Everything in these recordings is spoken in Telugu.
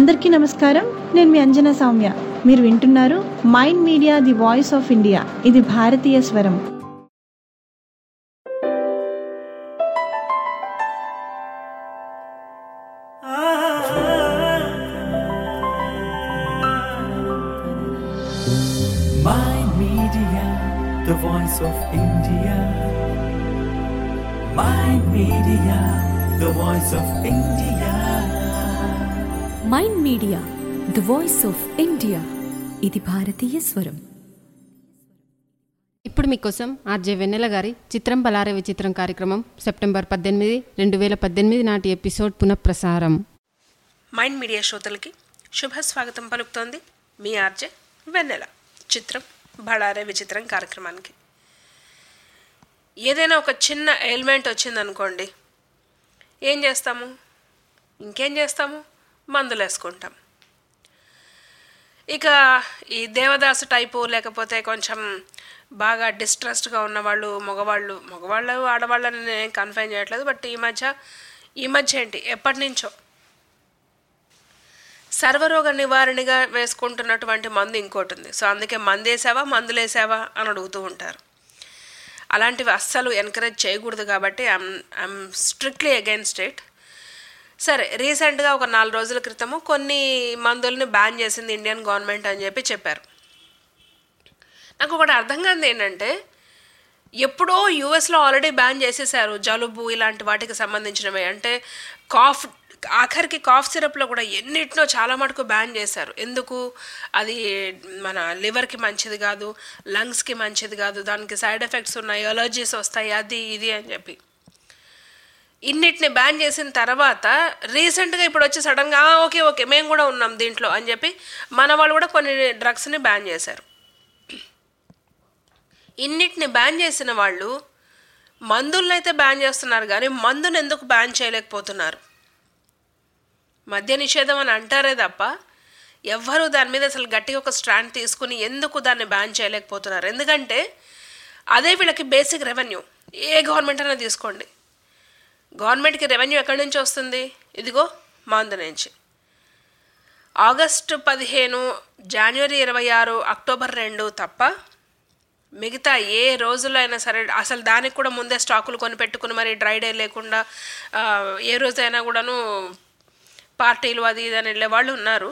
అందరికీ నమస్కారం నేను మీ అంజనా సౌమ్య మీరు వింటున్నారు mind media the voice of India ఇది భారతీయ స్వరం Mind Media, the voice of India. Mind Media, the voice of India. Mind Media the voice of India ఇది భారతీయ స్వరం ఇప్పుడు మీకోసం ఆర్జే వెన్నెల గారి చిత్రం బలారే విచిత్రం కార్యక్రమం సెప్టెంబర్ పద్దెనిమిది రెండు వేల పద్దెనిమిది నాటి ఎపిసోడ్ పునఃప్రసారం మైండ్ మీడియా శ్రోతలకి శుభ స్వాగతం పలుకుతోంది మీ ఆర్జే వెన్నెల చిత్రం బళారే విచిత్రం కార్యక్రమానికి ఏదైనా ఒక చిన్న ఎయిల్మెంట్ వచ్చిందనుకోండి ఏం చేస్తాము ఇంకేం చేస్తాము మందులు వేసుకుంటాం ఇక ఈ దేవదాసు టైపు లేకపోతే కొంచెం బాగా డిస్ట్రెస్డ్గా ఉన్నవాళ్ళు మగవాళ్ళు మగవాళ్ళు ఆడవాళ్ళని నేను కన్ఫైన్ చేయట్లేదు బట్ ఈ మధ్య ఈ మధ్య ఏంటి ఎప్పటి నుంచో సర్వరోగ నివారణగా వేసుకుంటున్నటువంటి మందు ఇంకోటి ఉంది సో అందుకే మందు వేసావా మందులు వేసావా అని అడుగుతూ ఉంటారు అలాంటివి అస్సలు ఎంకరేజ్ చేయకూడదు కాబట్టి I'm I'm strictly against it సరే రీసెంట్గా ఒక నాలుగు రోజుల క్రితము కొన్ని మందుల్ని బ్యాన్ చేసింది ఇండియన్ గవర్నమెంట్ అని చెప్పి చెప్పారు నాకు ఒకటి అర్థం కాదు ఏంటంటే ఎప్పుడో యూఎస్లో ఆల్రెడీ బ్యాన్ చేసేసారు జలుబు ఇలాంటి వాటికి సంబంధించినవి అంటే కాఫ్ ఆఖరికి కాఫ్ సిరప్లో కూడా ఎన్నిటినో చాలా మటుకు బ్యాన్ చేశారు ఎందుకు అది మన లివర్కి మంచిది కాదు లంగ్స్కి మంచిది కాదు దానికి సైడ్ ఎఫెక్ట్స్ ఉన్నాయి ఎలర్జీస్ వస్తాయి అది ఇది అని చెప్పి ఇన్నిటిని బ్యాన్ చేసిన తర్వాత రీసెంట్గా ఇప్పుడు వచ్చి సడన్గా "ఆ, ఓకే ఓకే మేము కూడా ఉన్నాం దీంట్లో అని చెప్పి మన వాళ్ళు కూడా కొన్ని డ్రగ్స్ని బ్యాన్ చేశారు ఇన్నిటిని బ్యాన్ చేసిన వాళ్ళు మందులను అయితే బ్యాన్ చేస్తున్నారు కానీ మందును ఎందుకు బ్యాన్ చేయలేకపోతున్నారు మద్య నిషేధం అని అంటారే తప్ప ఎవ్వరూ దాని మీద అసలు గట్టిగా ఒక స్టాండ్ తీసుకుని ఎందుకు దాన్ని బ్యాన్ చేయలేకపోతున్నారు ఎందుకంటే అదే వీళ్ళకి బేసిక్ రెవెన్యూ ఏ గవర్నమెంట్ అయినా తీసుకోండి గవర్నమెంట్కి రెవెన్యూ ఎక్కడి నుంచి వస్తుంది ఇదిగో మందు నుంచి ఆగస్టు పదిహేను జనవరి ఇరవై ఆరు అక్టోబర్ రెండు తప్ప మిగతా ఏ రోజుల్లో అయినా సరే అసలు దానికి కూడా ముందే స్టాకులు కొని పెట్టుకుని మరి డ్రై డే లేకుండా ఆ, ఏ రోజైనా కూడాను పార్టీలు అది ఇది అని వెళ్ళే వాళ్ళు ఉన్నారు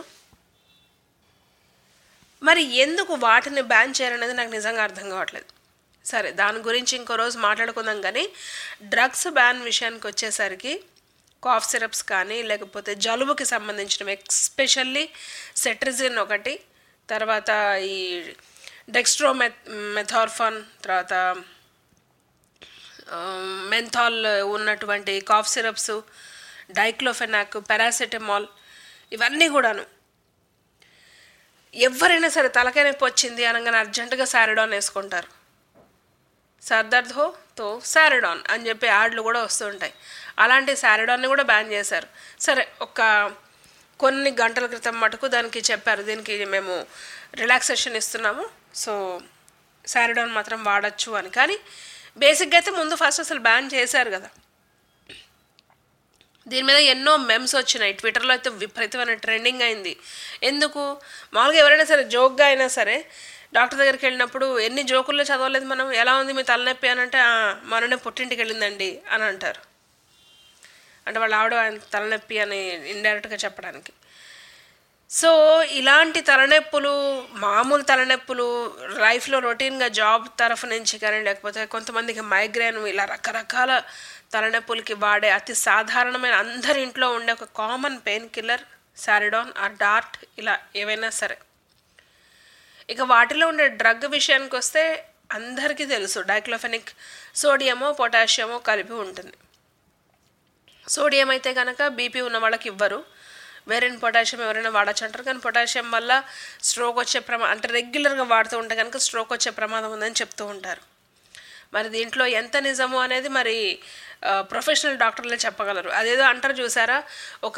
మరి ఎందుకు వాటిని బ్యాన్ చేయాలనేది నాకు నిజంగా అర్థం కావట్లేదు సరే దాని గురించి ఇంకో రోజు మాట్లాడుకుందాం కానీ డ్రగ్స్ బ్యాన్ విషయానికి వచ్చేసరికి కాఫ్ సిరప్స్ కానీ లేకపోతే జలుబుకి సంబంధించినవి ఎస్పెషల్లీ సెట్రిజిన్ ఒకటి తర్వాత ఈ డెక్స్ట్రో మె మెథార్ఫాన్ తర్వాత మెంథాల్ ఉన్నటువంటి కాఫ్ సిరప్స్ డైక్లోఫెనాక్ పారాసెటమాల్ ఇవన్నీ కూడాను ఎవరైనా సరే తలకాయ నొప్పి వచ్చింది అనగానే అర్జెంటుగా సారిడాన్ వేసుకుంటారు సర్దర్దో తో సారిడాన్ అని చెప్పి యాడ్లు కూడా వస్తుంటాయి అలాంటి సారిడాన్ని కూడా బ్యాన్ చేశారు సరే ఒక కొన్ని గంటల క్రితం మటుకు దానికి చెప్పారు దీనికి మేము రిలాక్సేషన్ ఇస్తున్నాము సో సారిడాన్ మాత్రం వాడచ్చు అని కానీ బేసిక్గా అయితే ముందు ఫస్ట్ అసలు బ్యాన్ చేశారు కదా దీని మీద ఎన్నో మెమ్స్ వచ్చినాయి ట్విట్టర్లో అయితే విపరీతమైన ట్రెండింగ్ అయింది ఎందుకు మామూలుగా ఎవరైనా సరే జోక్గా అయినా సరే డాక్టర్ దగ్గరికి వెళ్ళినప్పుడు ఎన్ని జోకుల్లో చదవలేదు మనం ఎలా ఉంది మీ తలనొప్పి అని అంటే "ఆ, మొన్ననే పుట్టింటికి వెళ్ళిందండి అని అంటారు అంటే వాళ్ళ ఆవిడ ఆయన తలనొప్పి అని ఇండైరెక్ట్గా చెప్పడానికి సో ఇలాంటి తలనొప్పులు మామూలు తలనొప్పులు లైఫ్లో రొటీన్గా జాబ్ తరఫు నుంచి కానీ లేకపోతే కొంతమందికి మైగ్రేన్ ఇలా రకరకాల తలనొప్పులకి వాడే అతి సాధారణమైన అందరి ఇంట్లో ఉండే ఒక common pain killer Saridon or Dart ఇలా ఏవైనా సరే ఇక వాటిలో ఉండే డ్రగ్ విషయానికి వస్తే అందరికీ తెలుసు డైక్లోఫెనిక్ సోడియమో పొటాషియమో కలిపి ఉంటుంది సోడియం అయితే కనుక బీపీ ఉన్న వాళ్ళకి ఇవ్వరు వేరేని పొటాషియం ఎవరైనా వాడచ్చు అంటారు కానీ పొటాషియం వల్ల స్ట్రోక్ వచ్చే ప్రమా అంటే రెగ్యులర్గా వాడుతూ ఉంటే కనుక స్ట్రోక్ వచ్చే ప్రమాదం ఉందని చెప్తూ ఉంటారు మరి దీంట్లో ఎంత నిజము అనేది మరి ఆ, ప్రొఫెషనల్ డాక్టర్లే చెప్పగలరు అదేదో అంటారు చూసారా ఒక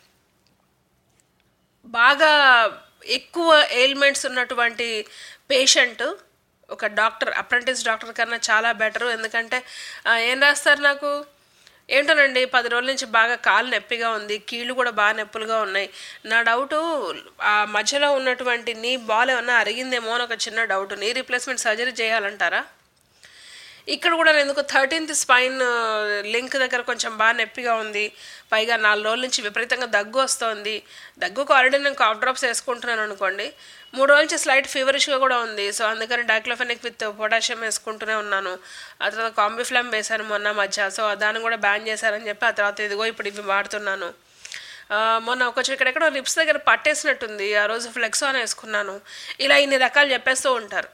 బాగా ఎక్కువ ఎయిల్మెంట్స్ ఉన్నటువంటి పేషెంట్ ఒక డాక్టర్ అప్రెంటిస్ డాక్టర్ కన్నా చాలా బెటరు ఎందుకంటే "ఆ, ఏం రాస్తారు నాకు ఏంటోనండి పది రోజుల నుంచి బాగా కాలు నొప్పిగా ఉంది కీళ్ళు కూడా బాగా నొప్పులుగా ఉన్నాయి నా డౌట్ ఆ మధ్యలో ఉన్నటువంటి నీ బాల్ ఏమన్నా అరిగిందేమో అని ఒక చిన్న డౌట్ నీ రీప్లేస్మెంట్ సర్జరీ చేయాలంటారా ఇక్కడ కూడా నేను ఎందుకు థర్టీన్త్ స్పైన్ లింక్ దగ్గర కొంచెం బాగా నొప్పిగా ఉంది పైగా నాలుగు రోజుల నుంచి విపరీతంగా దగ్గు వస్తుంది దగ్గుకు ఆల్రెడీ నేను కాఫ్ డ్రాప్స్ వేసుకుంటున్నాను అనుకోండి మూడు రోజుల నుంచి స్లైట్ ఫీవరిష్గా కూడా ఉంది సో అందుకని డైక్లోఫెనిక్ విత్ పొటాషియం వేసుకుంటూనే ఉన్నాను ఆ తర్వాత కాంబిఫ్లామ్ వేశాను మొన్న మధ్య సో దాన్ని కూడా బ్యాన్ చేశారని చెప్పి ఆ తర్వాత ఇదిగో ఇప్పుడు ఇవి వాడుతున్నాను ఆ, మొన్న కొంచెం ఇక్కడెక్కడో లిప్స్ దగ్గర పట్టేసినట్టుంది ఆ రోజు ఫ్లెక్స్ అని వేసుకున్నాను ఇలా ఇన్ని రకాలు చెప్పేస్తూ ఉంటారు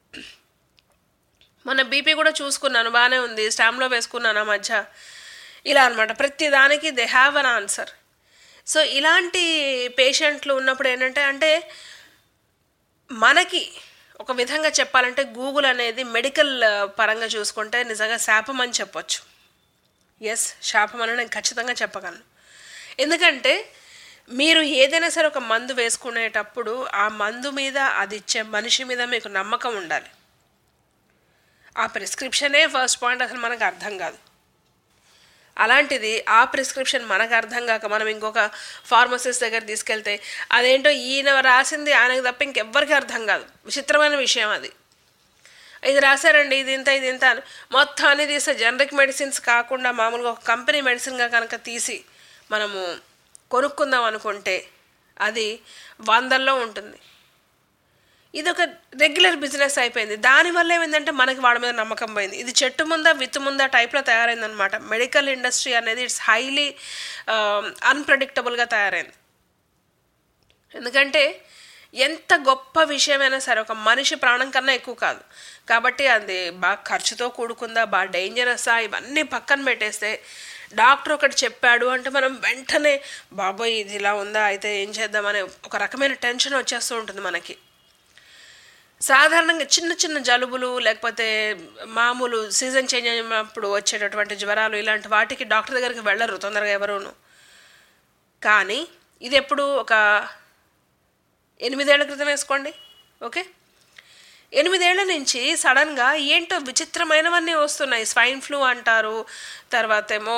మొన్న బీపీ కూడా చూసుకున్నాను బాగానే ఉంది స్టామ్లో వేసుకున్నాను ఆ మధ్య ఇలా అనమాట ప్రతి దానికి they have an answer so ఇలాంటి పేషెంట్లు ఉన్నప్పుడు ఏంటంటే అంటే మనకి ఒక విధంగా చెప్పాలంటే గూగుల్ అనేది మెడికల్ ఆ, పరంగా చూసుకుంటే నిజంగా శాపం అని చెప్పొచ్చు ఎస్ శాపం అని నేను ఖచ్చితంగా చెప్పగలను ఎందుకంటే మీరు ఏదైనా సరే ఒక మందు వేసుకునేటప్పుడు ఆ మందు మీద అది ఇచ్చే మనిషి మీద మీకు నమ్మకం ఉండాలి ఆ ప్రిస్క్రిప్షనే ఫస్ట్ పాయింట్ అసలు మనకు అర్థం కాదు అలాంటిది ఆ ప్రిస్క్రిప్షన్ మనకు అర్థం కాక మనం ఇంకొక ఫార్మసిస్ట్ దగ్గర తీసుకెళ్తే అదేంటో ఈయన రాసింది ఆయనకు తప్ప ఇంకెవ్వరికి అర్థం కాదు విచిత్రమైన విషయం అది ఇది రాశారండి ఇది ఇంత ఇది ఇంత అని మొత్తం అన్ని తీస్తే జనరిక్ మెడిసిన్స్ కాకుండా మామూలుగా ఒక కంపెనీ మెడిసిన్గా కనుక తీసి మనము కొనుక్కుందాం అనుకుంటే అది వందల్లో ఉంటుంది ఇది ఒక రెగ్యులర్ బిజినెస్ అయిపోయింది దానివల్ల ఏమైందంటే మనకి వాడి మీద నమ్మకం పోయింది ఇది చెట్టు ముందా విత్తు ముందా టైప్లో తయారైందనమాట మెడికల్ ఇండస్ట్రీ అనేది ఇట్స్ హైలీ అన్ప్రెడిక్టబుల్గా తయారైంది ఎందుకంటే ఎంత గొప్ప విషయమైనా సరే ఒక మనిషి ప్రాణం కన్నా ఎక్కువ కాదు కాబట్టి అది బాగా ఖర్చుతో కూడుకుందా బాగా డేంజరసా ఇవన్నీ పక్కన పెట్టేస్తే డాక్టర్ ఒకటి చెప్పాడు అంటే మనం వెంటనే బాబోయ్ ఇది ఇలా ఉందా అయితే ఏం చేద్దామనే ఒక రకమైన టెన్షన్ వచ్చేస్తూ ఉంటుంది మనకి సాధారణంగా చిన్న చిన్న జలుబులు లేకపోతే మామూలు సీజన్ చేంజ్ అయినప్పుడు వచ్చేటటువంటి జ్వరాలు ఇలాంటి వాటికి డాక్టర్ దగ్గరికి వెళ్ళరు తొందరగా ఎవరును కానీ ఇది ఎప్పుడు ఒక ఎనిమిదేళ్ల క్రితం వేసుకోండి ఓకే ఎనిమిదేళ్ల నుంచి సడన్గా ఏంటో విచిత్రమైనవన్నీ వస్తున్నాయి స్వైన్ ఫ్లూ అంటారు తర్వాత ఏమో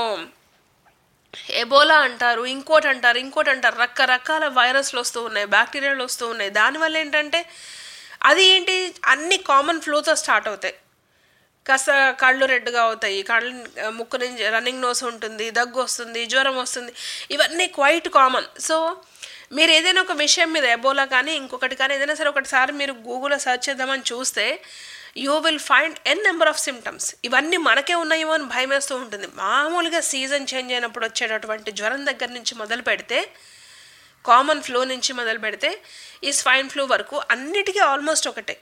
ఎబోలా అంటారు ఇంకోటి అంటారు ఇంకోటి అంటారు రకరకాల వైరస్లు వస్తూ ఉన్నాయి బ్యాక్టీరియాలు వస్తూ ఉన్నాయి దానివల్ల ఏంటంటే అది ఏంటి అన్ని కామన్ ఫ్లూతో స్టార్ట్ అవుతాయి కాస్త కళ్ళు రెడ్గా అవుతాయి కళ్ళు ముక్కు నుంచి రన్నింగ్ నోస్ ఉంటుంది దగ్గు వస్తుంది జ్వరం వస్తుంది ఇవన్నీ క్వైట్ కామన్ సో మీరు ఏదైనా ఒక విషయం మీద ఎబోలా కానీ ఇంకొకటి కానీ ఏదైనా సరే ఒకటిసారి మీరు గూగుల్లో సెర్చ్ చేద్దామని చూస్తే you will find an number of symptoms ఇవన్నీ మనకే ఉన్నాయేమో అని భయం వేస్తూ ఉంటుంది మామూలుగా సీజన్ చేంజ్ అయినప్పుడు వచ్చేటటువంటి జ్వరం దగ్గర నుంచి మొదలు పెడితే కామన్ ఫ్లూ నుంచి మొదలు పెడితే ఈ స్వైన్ ఫ్లూ వరకు అన్నిటికీ ఆల్మోస్ట్ ఒకటే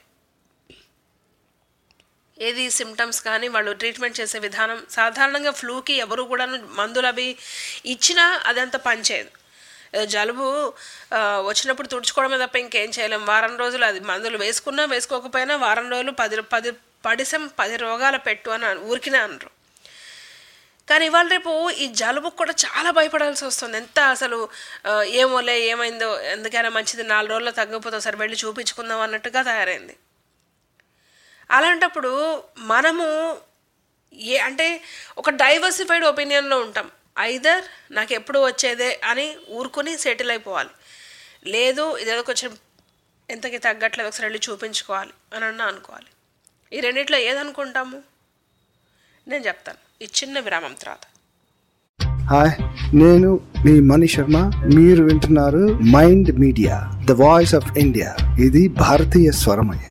ఏది సిమ్టమ్స్ కానీ వాళ్ళు ట్రీట్మెంట్ చేసే విధానం సాధారణంగా ఫ్లూకి ఎవరు కూడా మందులు అవి ఇచ్చినా అదంతా పనిచేయదు ఏదో జలుబు ఆ, వచ్చినప్పుడు తుడుచుకోవడమే తప్ప ఇంకేం చేయలేం వారం రోజులు అది మందులు వేసుకున్నా వేసుకోకపోయినా వారం రోజులు పది పది పడిసం పది రోగాల పెట్టు అని అన్- ఊరికినే అనరు కానీ ఇవాళ రేపు ఈ జలుబుకు కూడా చాలా భయపడాల్సి వస్తుంది ఎంత అసలు ఆ, ఏమోలే ఏమైందో ఎందుకైనా మంచిది నాలుగు రోజుల్లో తగ్గిపోతే సరే వెళ్ళి చూపించుకుందాం అన్నట్టుగా తయారైంది అలాంటప్పుడు మనము ఏ అంటే ఒక డైవర్సిఫైడ్ ఒపీనియన్లో ఉంటాం ఐదర్ నాకు ఎప్పుడు వచ్చేదే అని ఊరుకుని సెటిల్ అయిపోవాలి లేదు ఇదేదో కొంచెం ఎంతకి తగ్గట్లేదు ఒకసారి వెళ్ళి చూపించుకోవాలి అని అన్నా అనుకోవాలి ఈ రెండిట్లో ఏదనుకుంటాము నేను చెప్తాను ఈ చిన్న విరామం తర్వాత హాయ్ నేను మీ మణి శర్మ మీరు వింటున్నారు mind Media the voice of India ఇది భారతీయ స్వరమయ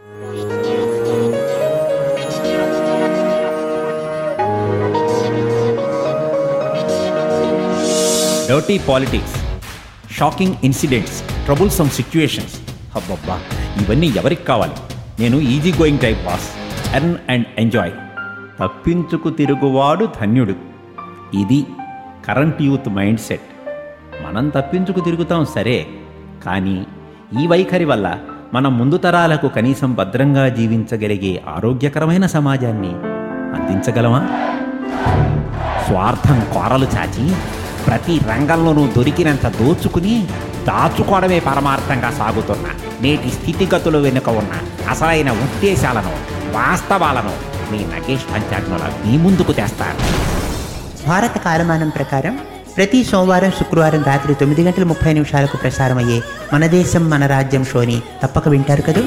dirty politics shocking incidents troublesome situations అబ్బబ్బా ఇవన్నీ ఎవరికి కావాలి నేను easy going type boss earn and enjoy తప్పించుకు తిరుగువాడు ధన్యుడు ఇది కరెంట్ యూత్ మైండ్ సెట్ మనం తప్పించుకు తిరుగుతాం సరే కానీ ఈ వైఖరి వల్ల మనం ముందు తరాలకు కనీసం భద్రంగా జీవించగలిగే ఆరోగ్యకరమైన సమాజాన్ని అందించగలమా స్వార్థం కోరలు చాచి ప్రతి రంగంలోనూ దొరికినంత దోచుకుని దాచుకోవడమే పరమార్థంగా సాగుతున్న నేటి స్థితిగతులు వెనుక ఉన్న అసలైన ఉద్దేశాలను వాస్తవాలను మీ నగేష్ పంచాగ్నుల మీ ముందుకు తెస్తారు భారత కాలమానం ప్రకారం ప్రతి సోమవారం శుక్రవారం రాత్రి తొమ్మిది గంటల ముప్పై నిమిషాలకు ప్రసారమయ్యే మన దేశం మన రాజ్యం షోని తప్పక వింటారు కదూ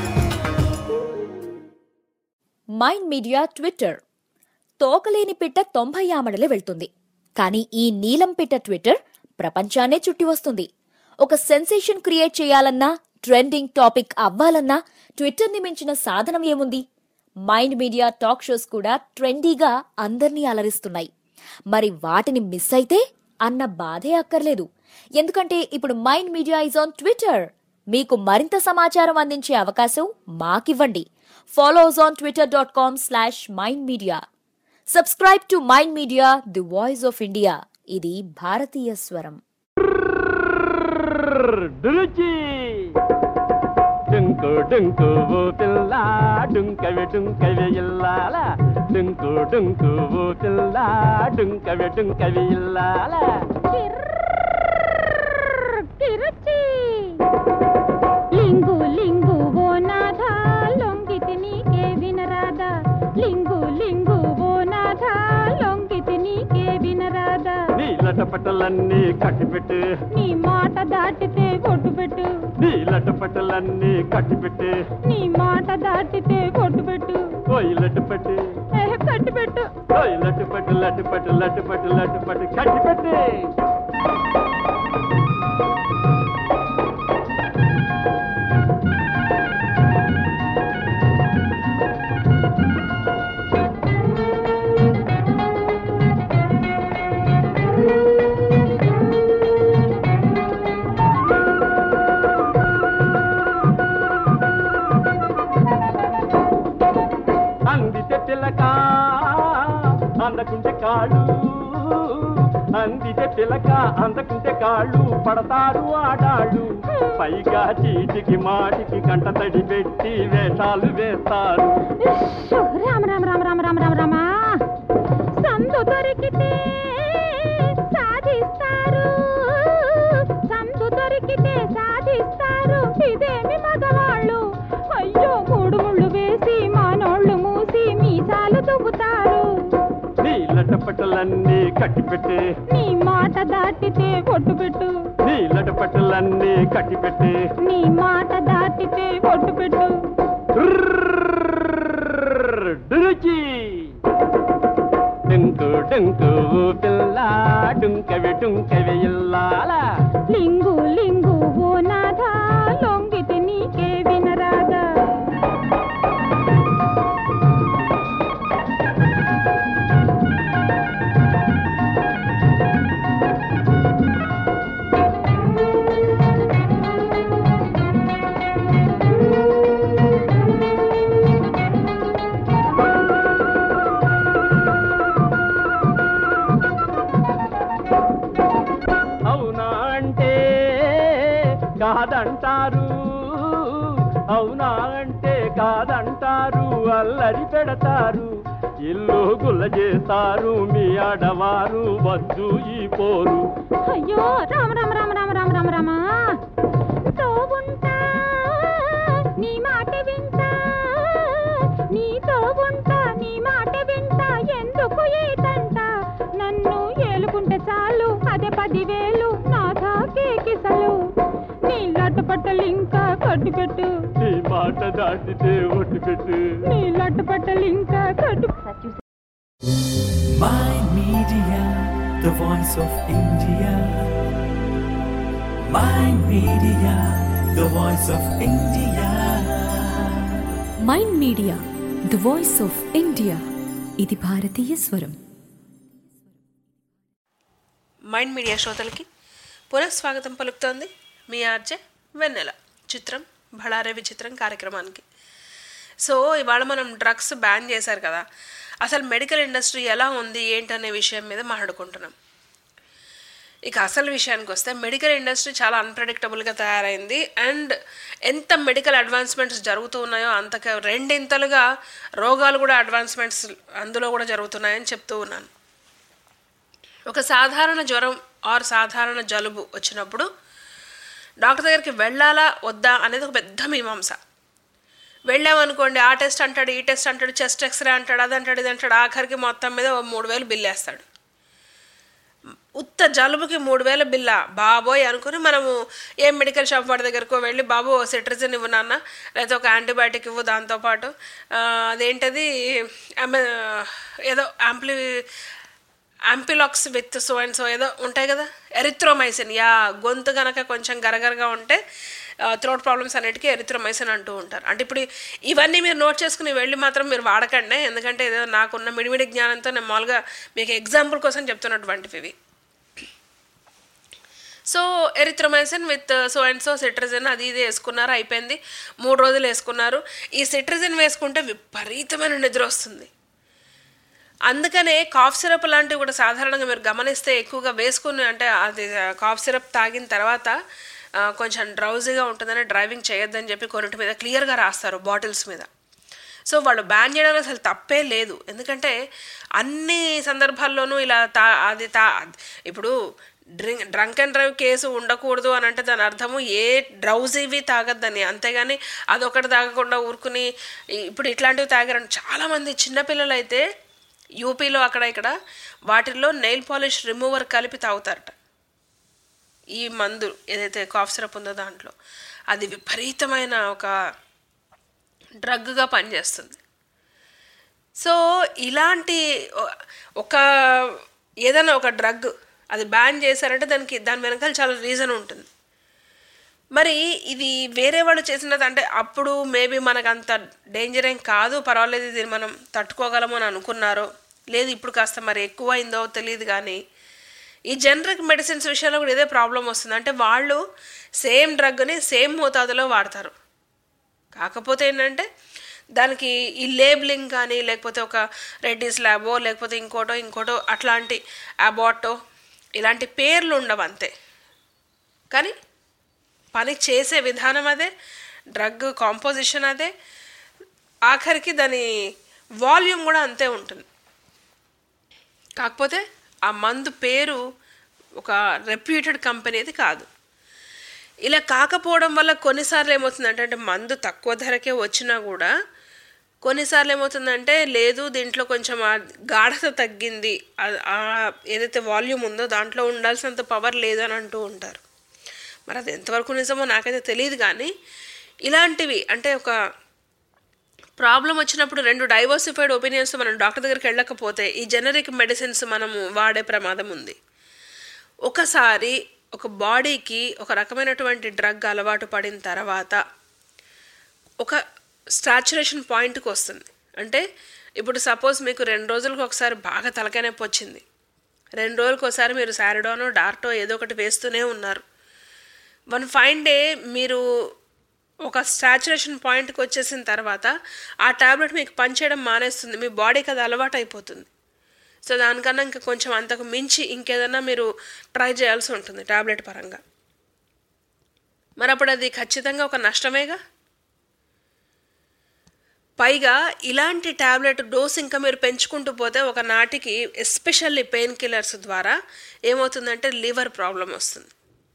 మైండ్ మీడియా ట్విట్టర్ తోకలేని పిట్ట తొంభై ఆమడలే వెళ్తుంది కానీ ఈ నీలం పిట్ట ట్విట్టర్ ప్రపంచాన్నే చుట్టి వస్తుంది ఒక సెన్సేషన్ క్రియేట్ చేయాలన్నా ట్రెండింగ్ టాపిక్ అవ్వాలన్నా ట్విట్టర్ని మించిన సాధనం ఏముంది మైండ్ మీడియా టాక్ షోస్ కూడా ట్రెండీగా అందర్నీ అలరిస్తున్నాయి మరి వాటిని మిస్ అయితే అన్న బాధే అక్కర్లేదు ఎందుకంటే ఇప్పుడు Mind Media is on Twitter మీకు మరింత సమాచారం అందించే అవకాశం మాకివ్వండి follow us on Twitter dot com slash Mind Media subscribe to Mind media the voice of India ఇది భారతీయ స్వరం డురుచి డుంకు డుంకు ఓ పిల్ల డుంకవి డుంకవి ఇల్లాల డుంకు డుంకు ఓ పిల్ల డుంకవి డుంకవి ఇల్లాల తిరుచి లింగు లింగు ఓ నాథ లొంగితి నీకే వినరాదా లింగు లింగు ఓ నాథ లొంగితి నీకే వినరాదా నీలట పట్టలన్నీ కట్టిపెట్టు నీ మాట దాటితే ఒట్టు పెట్టు నీలట పట్టలన్నీ కట్టిపెట్టు నీ మాట దాటితే ఒట్టు పెట్టు ఓయ్ లట్టు పట్టు ఏ, కట్టు పెట్టు ఓయ్ లట్టు పట్టు లట్టు పట్టు లట్టు పట్టు లట్టు పట్టు కట్టిపెట్టు అందితే పిల్లక అందకుంటే కాళ్ళు అందితే పిల్లక అందకుంటే కాళ్ళు పడతారు ఆడాళ్ళు పైగా చీటికి మాటికి కంట తడి పెట్టి వేషాలు వేస్తారు ఇష్షు, రామ రామ రామ రామ రామ రామ రామ సందు దొరికితే సాధిస్తారు సందు దొరికితే సాధిస్తారు ఇదేమి మగవాళ్ళు అయ్యో మూడు ముళ్ళు వేసి మానోళ్ళు మూసి మీసాలు దువ్వుతారు నీలట పట్టలన్నీ కట్టిపెట్టి నీ మాట దాటితే ఒట్టు పెట్టు నీలట పట్టలన్నీ కట్టిపెట్టి నీ మాట దాటితే ఒట్టు పెట్టు డురుచి డుంకు డుంకు పిల్ల డుంకవి డుంకవి ఇల్లాల లింగు లింగు ఓ నాథ లొంగితే నీకే వినరాదా అవునా అంటే కాదంటారు అవునా అంటే కాదంటారు అల్లరి పెడతారు ఇల్లు గుల్ల చేస్తారు మీ ఆడవారు వద్దు ఈ పోరు అయ్యో రామ రామ రామ రామ రామ రామ రామ తోవుంటా నీ మాట వింటా నీతో ఉంటా నీ మాట వింటా ఎందుకు ఏటంట నన్ను ఏలుకుంటే చాలు అదే పదివేలు నాథా కేకిసలు నీ లట్టు పట్టలు ఇంకా కట్టు పెట్టు నీ మాట దాటితే ఒట్టు పెట్టు నీ లట్టు పట్టలు ఇంకా కట్టు Mind Media, the voice of India. Mind Media, the voice of India. Mind media the voice of India ఇది భారతీయ స్వరం మైండ్ మీడియా శ్రోతలకి పునఃస్వాగతం పలుకుతోంది మీ ఆర్జే వెన్నెల చిత్రం బళారే విచిత్రం కార్యక్రమానికి సో ఇవాళ మనం డ్రగ్స్ బ్యాన్ చేశారు కదా అసలు మెడికల్ ఇండస్ట్రీ ఎలా ఉంది ఏంటనే విషయం మీద మాట్లాడుకుంటున్నాం ఇక అసలు విషయానికి వస్తే మెడికల్ ఇండస్ట్రీ చాలా అన్ప్రెడిక్టబుల్గా తయారైంది అండ్ ఎంత మెడికల్ అడ్వాన్స్మెంట్స్ జరుగుతూ ఉన్నాయో అంతకు రెండింతలుగా రోగాలు కూడా అడ్వాన్స్మెంట్స్ అందులో కూడా జరుగుతున్నాయని చెప్తూ ఉన్నాను ఒక సాధారణ జ్వరం ఆర్ సాధారణ జలుబు వచ్చినప్పుడు డాక్టర్ దగ్గరికి వెళ్ళాలా వద్దా అనేది ఒక పెద్ద మీమాంస వెళ్ళామనుకోండి ఆ టెస్ట్ అంటాడు ఈ టెస్ట్ అంటాడు చెస్ట్ ఎక్స్రే అంటాడు అది అంటాడు ఇది అంటాడు ఆఖరికి మొత్తం మీద ఓ మూడు వేలు బిల్ వేస్తాడు ఉత్త జలుబుకి మూడు వేల బిల్ల బాబోయ్ అనుకుని మనము ఏ మెడికల్ షాప్ వాడి దగ్గరకు వెళ్ళి బాబు సిట్రజిన్ ఇవ్వు నాన్న లేకపోతే ఒక యాంటీబయాటిక్ ఇవ్వు దాంతోపాటు ఆ, అదేంటది ఆమె- ఏదో యాంప్లి Ampilox with so and so ఏదో ఉంటాయి కదా ఎరిథ్రోమైసిన్ యా గొంతు గనక కొంచెం గరగరగా ఉంటే థ్రోట్ ప్రాబ్లమ్స్ అన్నిటికీ ఎరిథ్రోమైసిన్ అంటూ ఉంటారు అంటే ఇప్పుడు ఇవన్నీ మీరు నోట్ చేసుకుని వెళ్ళి మాత్రం మీరు వాడకండి ఎందుకంటే ఏదో నాకున్న మిడిమిడి జ్ఞానంతో నేను మామూలుగా మీకు ఎగ్జాంపుల్ కోసం చెప్తున్నటువంటివి ఇవి so erythromycin with so and so cetirizine అది ఇది వేసుకున్నారు అయిపోయింది మూడు రోజులు వేసుకున్నారు ఈ సిట్రజిన్ వేసుకుంటే విపరీతమైన నిద్ర వస్తుంది అందుకనే కాఫ్ సిరప్ లాంటివి కూడా సాధారణంగా మీరు గమనిస్తే ఎక్కువగా వేసుకుని అంటే అది కాఫ్ సిరప్ తాగిన తర్వాత ఆ, కొంచెం డ్రౌజీగా ఉంటుందని డ్రైవింగ్ చేయొద్దని చెప్పి కొన్నిటి మీద క్లియర్గా రాస్తారు బాటిల్స్ మీద సో వాళ్ళు బ్యాన్ చేయడానికి అసలు తప్పే లేదు ఎందుకంటే అన్ని సందర్భాల్లోనూ ఇలా తా అది తా ఇప్పుడు drink drunk and drive case ఉండకూడదు అని అంటే దాని అర్థము ఏ డ్రౌజీవి తాగద్దని అంతేగాని అదొకటి తాగకుండా ఊరుకుని ఈ- ఇప్పుడు ఇట్లాంటివి తాగారని చాలామంది చిన్నపిల్లలు అయితే యూపీలో అక్కడ ఇక్కడ వాటిల్లో నెయిల్ పాలిష్ రిమూవర్ కలిపి తాగుతారట ఈ మందు ఏదైతే కాఫ్ సిరప్ ఉందో దాంట్లో అది విపరీతమైన ఒక డ్రగ్గా పనిచేస్తుంది సో ఇలాంటి ఒ- ఒక ఏదైనా ఒక డ్రగ్ అది బ్యాన్ చేశారంటే దానికి దాని వెనకాల చాలా రీజన్ ఉంటుంది మరి ఇది వేరే వాళ్ళు చేసినది అంటే అప్పుడు మేబీ మనకు అంత డేంజర్ ఏం కాదు పర్వాలేదు ఇది మనం తట్టుకోగలము అని అనుకున్నారో లేదు ఇప్పుడు కాస్త మరి ఎక్కువ అయిందో తెలియదు కానీ ఈ జనరిక్ మెడిసిన్స్ విషయంలో కూడా ఇదే ప్రాబ్లం వస్తుంది అంటే వాళ్ళు సేమ్ డ్రగ్ని సేమ్ మోతాదులో వాడతారు కాకపోతే ఏంటంటే దానికి ఈ లేబులింగ్ కానీ లేకపోతే ఒక రెడ్డిస్ ల్యాబో లేకపోతే ఇంకోటో ఇంకోటో అట్లాంటి అబాటో ఇలాంటి పేర్లు ఉండవు అంతే కానీ పని చేసే విధానం అదే డ్రగ్ కాంపోజిషన్ అదే ఆఖరికి దాని వాల్యూమ్ కూడా అంతే ఉంటుంది కాకపోతే ఆ మందు పేరు ఒక రెప్యూటెడ్ కంపెనీది కాదు ఇలా కాకపోవడం వల్ల కొన్నిసార్లు ఏమవుతుందంటే అంటే మందు తక్కువ ధరకే వచ్చినా కూడా కొన్నిసార్లు ఏమవుతుందంటే లేదు దీంట్లో కొంచెం ఆ గాఢత తగ్గింది ఆ- ఆ ఏదైతే వాల్యూమ్ ఉందో దాంట్లో ఉండాల్సినంత పవర్ లేదని అంటూ ఉంటారు మరి అది ఎంతవరకు నిజమో నాకైతే తెలియదు కానీ ఇలాంటివి అంటే ఒక ప్రాబ్లం వచ్చినప్పుడు రెండు డైవర్సిఫైడ్ ఒపీనియన్స్ మనం డాక్టర్ దగ్గరికి వెళ్ళకపోతే ఈ జెనరిక్ మెడిసిన్స్ మనము వాడే ప్రమాదం ఉంది ఒకసారి ఒక బాడీకి ఒక రకమైనటువంటి డ్రగ్ అలవాటు పడిన తర్వాత ఒక స్టాచురేషన్ పాయింట్కి వస్తుంది అంటే ఇప్పుడు సపోజ్ మీకు రెండు రోజులకు ఒకసారి బాగా తలకాయ నొప్పి వచ్చింది రెండు రోజులకు ఒకసారి మీరు శారడోనో డార్టో ఏదో ఒకటి వేస్తూనే ఉన్నారు వన్ ఫైన్ డే మీరు ఒక స్టాచురేషన్ పాయింట్కి వచ్చేసిన తర్వాత ఆ టాబ్లెట్ మీకు పనిచేయడం మానేస్తుంది మీ బాడీకి అది అలవాటు అయిపోతుంది సో దానికన్నా ఇంకా కొంచెం అంతకు మించి ఇంకేదన్నా మీరు ట్రై చేయాల్సి ఉంటుంది టాబ్లెట్ పరంగా మరి అప్పుడు అది ఖచ్చితంగా ఒక నష్టమేగా పైగా ఇలాంటి టాబ్లెట్ డోస్ ఇంకా మీరు పెంచుకుంటూ పోతే ఒక నాటికి ఎస్పెషల్లీ పెయిన్ కిల్లర్స్ ద్వారా ఏమవుతుందంటే లివర్ ప్రాబ్లం వస్తుంది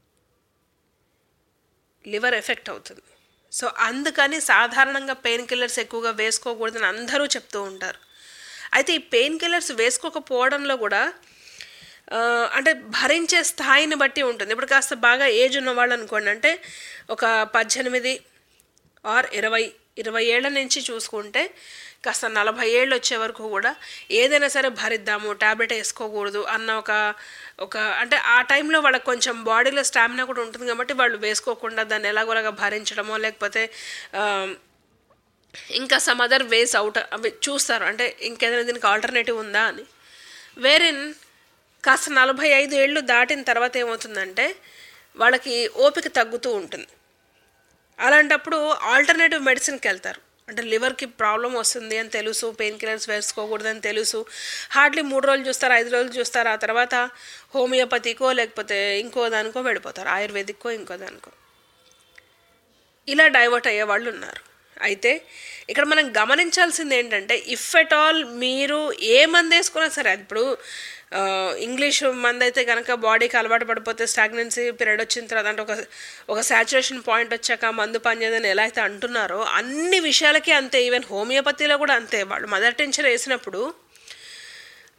లివర్ ఎఫెక్ట్ అవుతుంది సో అందుకని సాధారణంగా పెయిన్ కిల్లర్స్ ఎక్కువగా వేసుకోకూడదని అందరూ చెప్తూ ఉంటారు అయితే ఈ పెయిన్ కిల్లర్స్ వేసుకోకపోవడంలో కూడా ఆ, అంటే భరించే స్థాయిని బట్టి ఉంటుంది ఇప్పుడు కాస్త బాగా ఏజ్ ఉన్నవాళ్ళు అనుకోండి అంటే ఒక పద్దెనిమిది ఆర్ ఇరవై ఇరవై ఏళ్ళ నుంచి చూసుకుంటే కాస్త నలభై ఏళ్ళు వచ్చే వరకు కూడా ఏదైనా సరే భరిద్దాము ట్యాబ్లెట్ వేసుకోకూడదు అన్న ఒక ఒక అంటే ఆ టైంలో వాళ్ళకి కొంచెం బాడీలో స్టామినా కూడా ఉంటుంది కాబట్టి వాళ్ళు వేసుకోకుండా దాన్ని ఎలాగోలాగా భరించడమో లేకపోతే ఆ, ఇంకా సమ్ అదర్ వేస్ అవుట్ అవి చూస్తారు అంటే ఇంకేదైనా దీనికి ఆల్టర్నేటివ్ ఉందా అని వేరిన్ కాస్త నలభై ఐదు ఏళ్ళు దాటిన తర్వాత ఏమవుతుందంటే వాళ్ళకి ఓపిక తగ్గుతూ ఉంటుంది అలాంటప్పుడు ఆల్టర్నేటివ్ మెడిసిన్కి వెళ్తారు అంటే లివర్కి ప్రాబ్లం వస్తుంది అని తెలుసు పెయిన్ కిల్లర్స్ వేసుకోకూడదని తెలుసు హార్డ్లీ మూడు రోజులు చూస్తారు ఐదు రోజులు చూస్తారు ఆ తర్వాత హోమియోపతికో లేకపోతే ఇంకో దానికో వెళ్ళిపోతారు ఆయుర్వేదిక్కో ఇంకో దానికో ఇలా డైవర్ట్ అయ్యే వాళ్ళు ఉన్నారు అయితే ఇక్కడ మనం గమనించాల్సింది ఏంటంటే ఇఫ్ ఎట్ ఆల్ మీరు ఏ మంది వేసుకున్నా సరే అది ఇప్పుడు ఆ, ఇంగ్లీష్ మంది అయితే కనుక బాడీకి అలవాటు పడిపోతే స్టాగ్నెన్సీ పీరియడ్ వచ్చిన తర్వాత అంటే ఒక ఒక సాచురేషన్ పాయింట్ వచ్చాక మందు పనిచేయదని ఎలా అయితే అంటున్నారో అన్ని విషయాలకి అంతే ఈవెన్ హోమియోపతిలో కూడా అంతే వాళ్ళు మదర్ టెన్షన్ వేసినప్పుడు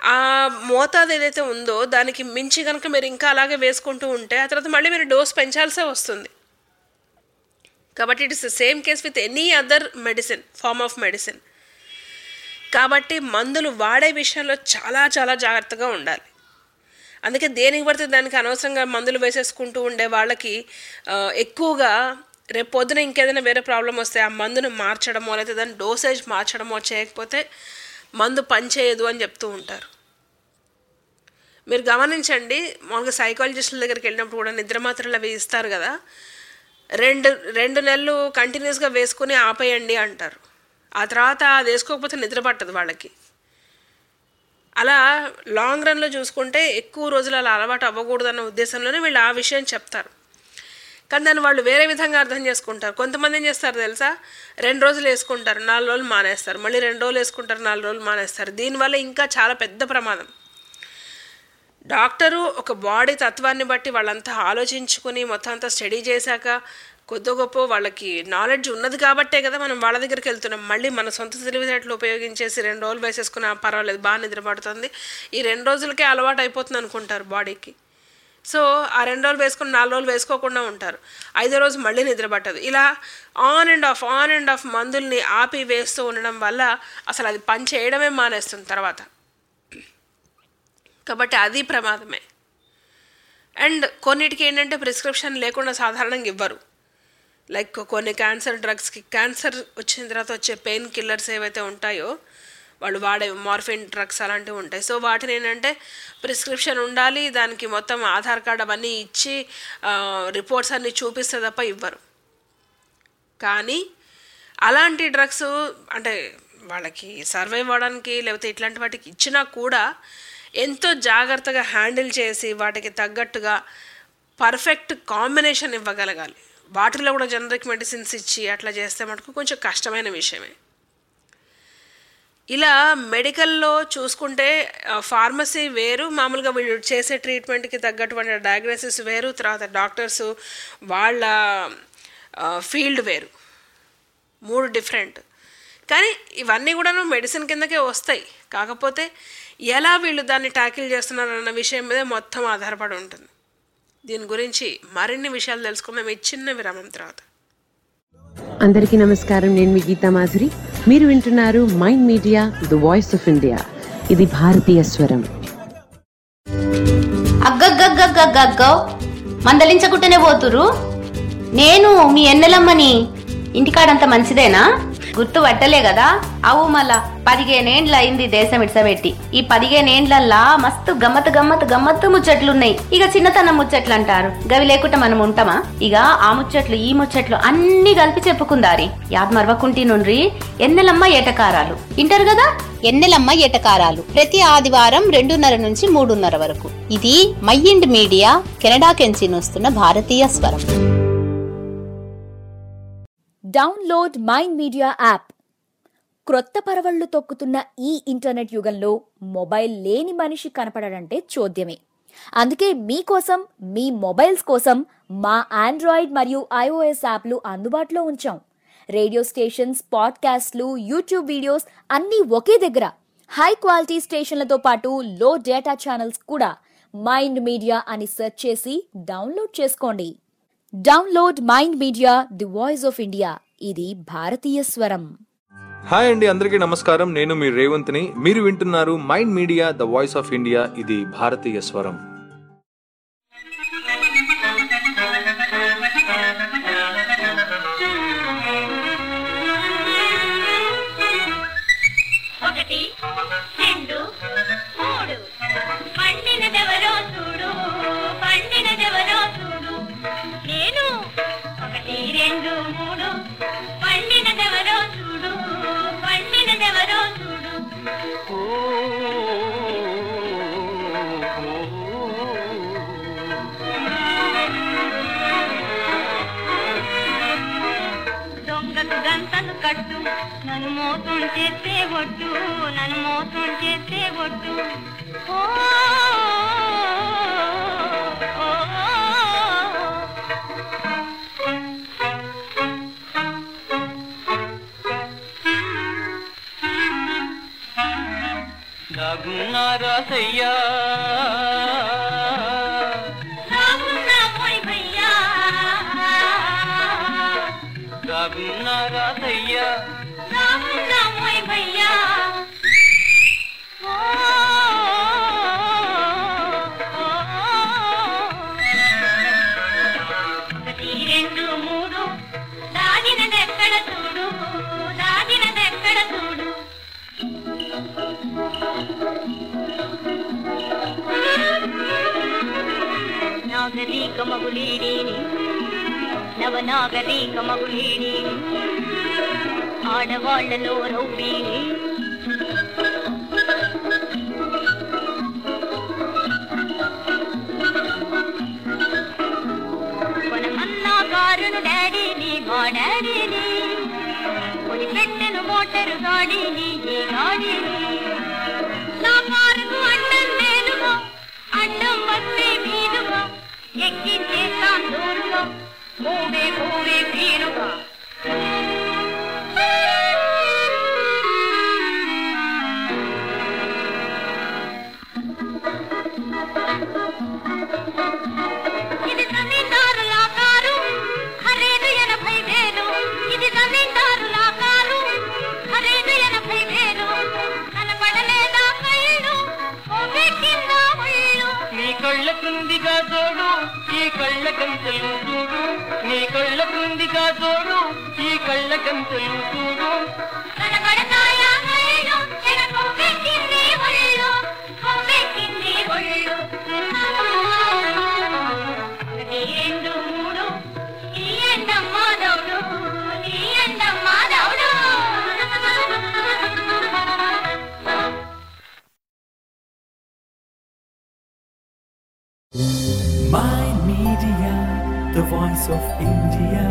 ఆ మోతాదు ఏదైతే ఉందో దానికి మించి కనుక మీరు ఇంకా అలాగే వేసుకుంటూ ఉంటే ఆ తర్వాత మళ్ళీ మీరు డోస్ పెంచాల్సే వస్తుంది కాబట్టి it is the same case with any other medicine form of medicine కాబట్టి మందులు వాడే విషయంలో చాలా చాలా జాగ్రత్తగా ఉండాలి అందుకే దేనికి పడితే దానికి అనవసరంగా మందులు వేసేసుకుంటూ ఉండే వాళ్ళకి ఆ, ఎక్కువగా రేపు పొద్దున ఇంకేదైనా వేరే ప్రాబ్లం వస్తే ఆ మందును మార్చడమో లేదా దాని డోసేజ్ మార్చడమో చేయకపోతే మందు పనిచేయదు అని చెప్తూ ఉంటారు మీరు గమనించండి మామూలుగా సైకాలజిస్టుల దగ్గరికి వెళ్ళినప్పుడు కూడా నిద్ర మాత్రలు అవి ఇస్తారు కదా రెండు రెండు నెలలు కంటిన్యూస్గా వేసుకుని ఆపేయండి అంటారు ఆ తర్వాత అది వేసుకోకపోతే నిద్ర పట్టదు వాళ్ళకి అలా లాంగ్ రన్లో చూసుకుంటే ఎక్కువ రోజులు అలా అలవాటు అవ్వకూడదన్న ఉద్దేశంలోనే వీళ్ళు ఆ విషయం చెప్తారు కానీ దాన్ని వాళ్ళు వేరే విధంగా అర్థం చేసుకుంటారు కొంతమంది ఏం చేస్తారు తెలుసా రెండు రోజులు వేసుకుంటారు నాలుగు రోజులు మానేస్తారు మళ్ళీ రెండు రోజులు వేసుకుంటారు నాలుగు రోజులు మానేస్తారు దీనివల్ల ఇంకా చాలా పెద్ద ప్రమాదం డాక్టరు ఒక బాడీ తత్వాన్ని బట్టి వాళ్ళంతా ఆలోచించుకుని మొత్తం అంతా స్టడీ చేశాక కొద్ది గొప్ప వాళ్ళకి నాలెడ్జ్ ఉన్నది కాబట్టే కదా మనం వాళ్ళ దగ్గరికి వెళ్తున్నాం మళ్ళీ మన సొంత తెలివితేటలు ఉపయోగించేసి రెండు రోజులు వేసేసుకున్నా పర్వాలేదు బాగా నిద్రపడుతుంది ఈ రెండు రోజులకే అలవాటు అయిపోతుంది అనుకుంటారు బాడీకి సో ఆ రెండు రోజులు వేసుకుని నాలుగు రోజులు వేసుకోకుండా ఉంటారు ఐదో రోజు మళ్ళీ నిద్ర పట్టదు ఇలా on and off on and off మందుల్ని ఆపి వేస్తూ ఉండడం వల్ల అసలు అది పని చేయడమే మానేస్తుంది తర్వాత కాబట్టి అది ప్రమాదమే అండ్ కొన్నిటికి ఏంటంటే ప్రిస్క్రిప్షన్ లేకుండా సాధారణంగా ఇవ్వరు లైక్ కొన్ని క్యాన్సర్ డ్రగ్స్కి క్యాన్సర్ వచ్చిన తర్వాత వచ్చే పెయిన్ కిల్లర్స్ ఏవైతే ఉంటాయో వాళ్ళు వాడే మార్ఫిన్ డ్రగ్స్ అలాంటివి ఉంటాయి సో వాటిని ఏంటంటే ప్రిస్క్రిప్షన్ ఉండాలి దానికి మొత్తం ఆధార్ కార్డ్ అవన్నీ ఇచ్చి రిపోర్ట్స్ అన్నీ చూపిస్తే తప్ప ఇవ్వరు కానీ అలాంటి డ్రగ్స్ అంటే వాళ్ళకి సర్వైవ్ అవ్వడానికి లేకపోతే ఇట్లాంటి వాటికి ఇచ్చినా కూడా ఎంతో జాగ్రత్తగా హ్యాండిల్ చేసి వాటికి తగ్గట్టుగా పర్ఫెక్ట్ కాంబినేషన్ ఇవ్వగలగాలి వాటిలో కూడా జనరిక్ మెడిసిన్స్ ఇచ్చి అట్లా చేస్తే మటుకు కొంచెం కష్టమైన విషయమే ఇలా మెడికల్లో చూసుకుంటే ఫార్మసీ వేరు మామూలుగా వీళ్ళు చేసే ట్రీట్మెంట్కి తగ్గటువంటి డయాగ్నోసిస్ వేరు తర్వాత డాక్టర్స్ వాళ్ళ ఫీల్డ్ వేరు మూడు డిఫరెంట్ కానీ ఇవన్నీ కూడాను మెడిసిన్ కిందకే వస్తాయి కాకపోతే ఎలా వీళ్ళు దాన్ని ట్యాకిల్ చేస్తున్నారు అన్న విషయం మీద మొత్తం ఆధారపడి ఉంటుంది దీని గురించి మరిన్ని విషయాలు తెలుసుకుందాం ఈ చిన్న విరామం తర్వాత అందరికీ నమస్కారం నేను మీ గీతా మాధురి మీరు వింటున్నారు mind Media the voice of India ఇది భారతీయ స్వరం అగ్గగ్గగ్గగ్గగ్గో మందలించకుంటేనే పోతురు నేను మీ ఎన్నెలమ్మని ఇంటికాడంత మంచిదేనా గుర్తు పట్టలే కదా అవు మళ్ళా పదిహేనేండ్ల అయింది దేశం ఇడ్సబెట్టి ఈ పదిహేనేండ్లల్లా మస్తు గమ్మత్ గమ్మత్ గమ్మత్తు ముచ్చట్లున్నాయి ఇక చిన్నతనం ముచ్చట్లు అంటారు గవి లేకుండా మనం ఉంటామా ఇక ఆ ముచ్చట్లు ఈ ముచ్చట్లు అన్ని కలిపి చెప్పుకుందారి యాద్ మరవకుంటి నుండ్రి ఎన్నెలమ్మ ఏటకారాలు ఇంటారు కదా ఎన్నెలమ్మ ఎటకారాలు ప్రతి ఆదివారం రెండున్నర నుంచి మూడున్నర వరకు ఇది మైండ్ మీడియా కెనడా కెంచి వస్తున్న భారతీయ స్వరం డౌన్లోడ్ మైండ్ మీడియా యాప్ క్రొత్త పరవళ్లు తొక్కుతున్న ఈ ఇంటర్నెట్ యుగంలో మొబైల్ లేని మనిషి కనపడడంటే చోద్యమే అందుకే మీకోసం మీ మొబైల్స్ కోసం మా ఆండ్రాయిడ్ మరియు ఐఓఎస్ యాప్లు అందుబాటులో ఉంచాం రేడియో స్టేషన్స్ పాడ్కాస్ట్లు యూట్యూబ్ వీడియోస్ అన్నీ ఒకే దగ్గర హై క్వాలిటీ స్టేషన్లతో పాటు లో డేటా ఛానల్స్ కూడా మైండ్ మీడియా అని సెర్చ్ చేసి డౌన్లోడ్ చేసుకోండి download Mind media the voice of India ఇది భారతీయ స్వరం హాయ్ అండి అందరికీ నమస్కారం నేను మీ రేవంత్ని మీరు వింటున్నారు mind Media the voice of India ఇది భారతీయ స్వరం ఒకటి రెండు మూడు పండినదెవరో చూడు పండినదెవరో చూడు నేను ఒకటి రెండు మూడు పండినదెవరో చూడు పండినదెవరో చూడు దొంగకు గంటలు కట్టు నన్ను మోసం చేసే ఒట్టు నన్ను మోసం చేసే ఒట్టు ఓ, ఓ, రాగున్నా రాసయ్యా రాగున్నా రాసయ్యా రెండు మూడు దాగినదెక్కడ చూడు దాగినదెక్కడ చూడు నాగరీక మగులీడీని నవనాగరీక మగులీడీని ఆడవాళ్లలో రౌడీని కొనమన్నా కారును డాడీని మా డాడీని కొని పెట్టెను మోటారు గాడీని ఈ గాడీని నా కారుకు అడ్డం నేనుగా అడ్డం వస్తే మీదుగా ఎక్కించేస్తాను దూరుగా పోవే పోవే తీరుగా ఇది జమీందారుల కారు ఖరీదు ఎనభై వేలు ఇది జమీందారుల కారు ఖరీదు ఎనభై వేలు కనపడలేదా కళ్ళు పోగొట్టిందా ఒళ్ళు నీ కళ్ళ క్రిందిగా జోడు ఈ కళ్ళ గంటలు చూడు నీ కళ్ళ క్రిందిగా జోడు ఈ కళ్ళ గంటలు చూడు కనపడతాయా కళ్ళు ఎన పోగొట్టింది ఒళ్ళు పోగొట్టింది ఒళ్ళు ఒకటి రెండు మూడు ఈ ఎండమ్మా దౌడు ఈ ఎండమ్మా దౌడు My Media, the voice of India.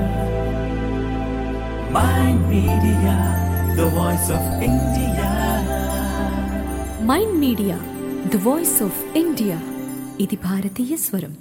My Media, the voice of India. Mind Media the voice of India ఇది భారతీయ స్వరం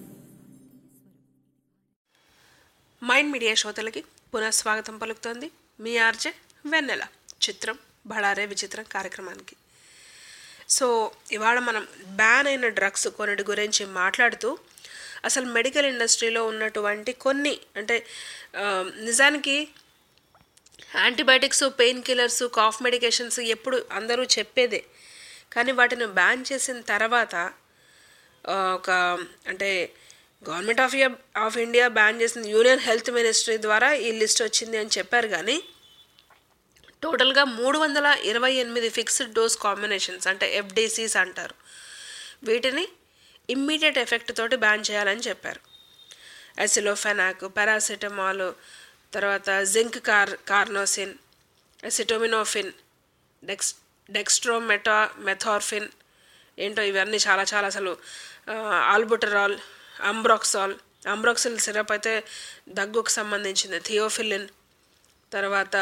మైండ్ మీడియా శ్రోతలకి పునఃస్వాగతం పలుకుతోంది మీ ఆర్జే వెన్నెల చిత్రం బళారే విచిత్రం కార్యక్రమానికి సో ఇవాళ మనం బ్యాన్ అయిన డ్రగ్స్ కొన్నిటి గురించి మాట్లాడుతూ అసలు మెడికల్ ఇండస్ట్రీలో ఉన్నటువంటి కొన్ని అంటే ఆ, నిజానికి antibiotics pain killers cough medications ఎప్పుడు అందరూ చెప్పేదే కానీ వాటిని బ్యాన్ చేసిన తర్వాత ఆ, ఒక అంటే government of India of India ban చేసింది యూనియన్ హెల్త్ మినిస్ట్రీ ద్వారా ఈ లిస్ట్ వచ్చింది అని చెప్పారు కానీ టోటల్గా మూడు వందల ఇరవై ఎనిమిది ఫిక్స్డ్ డోస్ కాంబినేషన్స్ అంటే ఎఫ్డీసీస్ అంటారు వీటిని ఇమ్మీడియట్ ఎఫెక్ట్ తోటి బ్యాన్ చేయాలని చెప్పారు ఎసిలోఫెనాక్ పారాసిటమాల్ తర్వాత zinc car carnosine acetaminophen dex dextromethorphan ఏంటో ఇవన్నీ చాలా చాలా అసలు ఆ, ఆల్బుటరాల్ అంబ్రాక్సాల్ అంబ్రాక్సిల్ సిరప్ అయితే దగ్గుకు సంబంధించింది థియోఫిలిన్ తర్వాత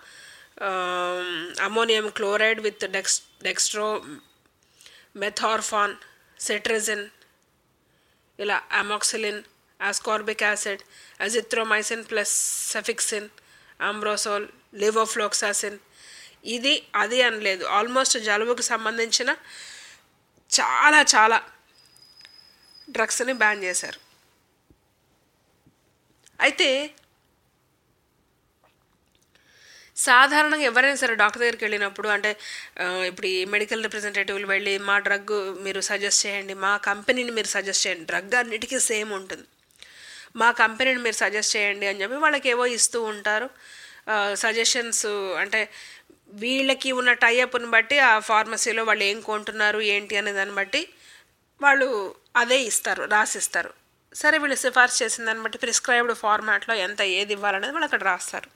ammonium chloride with dex dextromethorphan cetirizine ఇలా amoxicillin ascorbic acid azithromycin plus cefixime ambroxol levofloxacin ఇది అది అనలేదు ఆల్మోస్ట్ జలుబుకు సంబంధించిన చాలా చాలా డ్రగ్స్ని బ్యాన్ చేశారు అయితే సాధారణంగా ఎవరైనా సరే డాక్టర్ దగ్గరికి వెళ్ళినప్పుడు అంటే ఆ, ఇప్పుడు ఈ మెడికల్ రిప్రజెంటేటివ్లు వెళ్ళి మా డ్రగ్ మీరు సజెస్ట్ చేయండి మా కంపెనీని మీరు సజెస్ట్ చేయండి డ్రగ్ అన్నిటికీ సేమ్ ఉంటుంది మా కంపెనీని మీరు సజెస్ట్ చేయండి అని చెప్పి వాళ్ళకి ఏవో ఇస్తూ ఉంటారు సజెషన్స్ అంటే వీళ్ళకి ఉన్న టైఅప్ని బట్టి ఆ ఫార్మసీలో వాళ్ళు ఏం కొంటున్నారు ఏంటి అనే దాన్ని బట్టి వాళ్ళు అదే ఇస్తారు రాసిస్తారు సరే వీళ్ళు సిఫార్సు చేసిన దాన్ని బట్టి ప్రిస్క్రైబ్డ్ ఫార్మాట్లో ఎంత ఏది ఇవ్వాలనేది వాళ్ళు అక్కడ రాస్తారు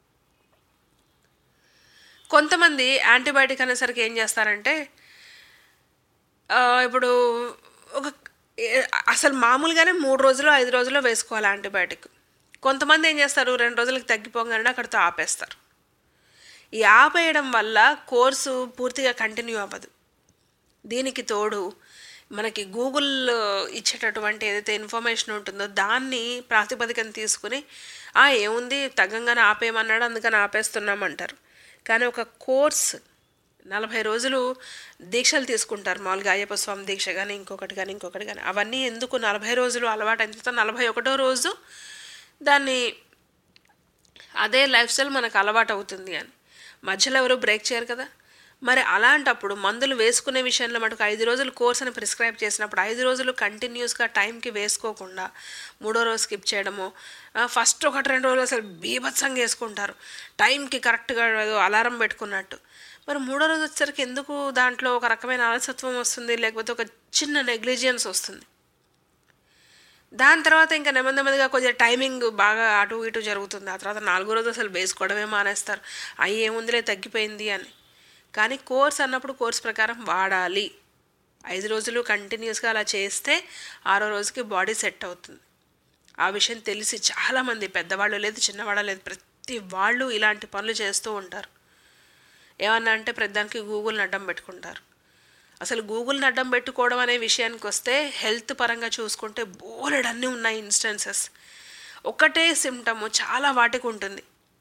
కొంతమంది యాంటీబయాటిక్ అనేసరికి ఏం చేస్తారంటే ఆ, ఇప్పుడు ఒక ఏ- అసలు మామూలుగానే మూడు రోజులు ఐదు రోజుల్లో వేసుకోవాలి యాంటీబయాటిక్ కొంతమంది ఏం చేస్తారు రెండు రోజులకి తగ్గిపోగానే అక్కడితో ఆపేస్తారు ఈ ఆపేయడం వల్ల కోర్సు పూర్తిగా కంటిన్యూ అవ్వదు దీనికి తోడు మనకి గూగుల్ ఇచ్చేటటువంటి ఏదైతే ఇన్ఫర్మేషన్ ఉంటుందో దాన్ని ప్రాతిపదికన తీసుకుని "ఆ, ఏముంది తగ్గంగానే ఆపేయమన్నాడు అందుకని ఆపేస్తున్నామంటారు కానీ ఒక కోర్స్ నలభై రోజులు దీక్షలు తీసుకుంటారు మామూలుగా అయ్యప్ప స్వామి దీక్ష కానీ ఇంకొకటి కానీ ఇంకొకటి కానీ అవన్నీ ఎందుకు నలభై రోజులు అలవాటు అయిన తర్వాత నలభై ఒకటో రోజు దాన్ని అదే లైఫ్ స్టైల్ మనకు అలవాటు అవుతుంది అని మధ్యలో ఎవరు బ్రేక్ చేయరు కదా మరి అలాంటప్పుడు మందులు వేసుకునే విషయంలో మటుకు ఐదు రోజులు కోర్స్ అని ప్రిస్క్రైబ్ చేసినప్పుడు ఐదు రోజులు కంటిన్యూస్గా టైంకి వేసుకోకుండా మూడో రోజు స్కిప్ చేయడము ఆ, ఫస్ట్ ఒకటి రెండు రోజులు అసలు బీభత్సంగా వేసుకుంటారు టైంకి కరెక్ట్గా ఏదో అలారం పెట్టుకున్నట్టు మరి మూడో రోజు వచ్చేసరికి ఎందుకు దాంట్లో ఒక రకమైన అలసత్వం వస్తుంది లేకపోతే ఒక చిన్న నెగ్లిజియన్స్ వస్తుంది దాని తర్వాత ఇంకా నెమ్మది నెమ్మదిగా కొంచెం టైమింగ్ బాగా అటు ఇటు జరుగుతుంది ఆ తర్వాత నాలుగో రోజు అసలు వేసుకోవడమే మానేస్తారు అయ్యి ఏముందిలే తగ్గిపోయింది అని కానీ కోర్స్ అన్నప్పుడు కోర్స్ ప్రకారం వాడాలి ఐదు రోజులు కంటిన్యూస్గా అలా చేస్తే ఆరో రోజుకి బాడీ సెట్ అవుతుంది ఆ విషయం తెలిసి చాలామంది పెద్దవాళ్ళు లేదు చిన్నవాళ్ళు లేదు ప్రతి వాళ్ళు ఇలాంటి పనులు చేస్తూ ఉంటారు ఏమన్నా అంటే ప్రతిదానికి గూగుల్ని అడ్డం పెట్టుకుంటారు అసలు గూగుల్ని అడ్డం పెట్టుకోవడం అనే విషయానికి వస్తే హెల్త్ పరంగా చూసుకుంటే బోలెడ్ అన్నీ ఉన్నాయి ఇన్స్టెన్సెస్ ఒకటే సిమ్టమ్ చాలా వాటికి ఉంటుంది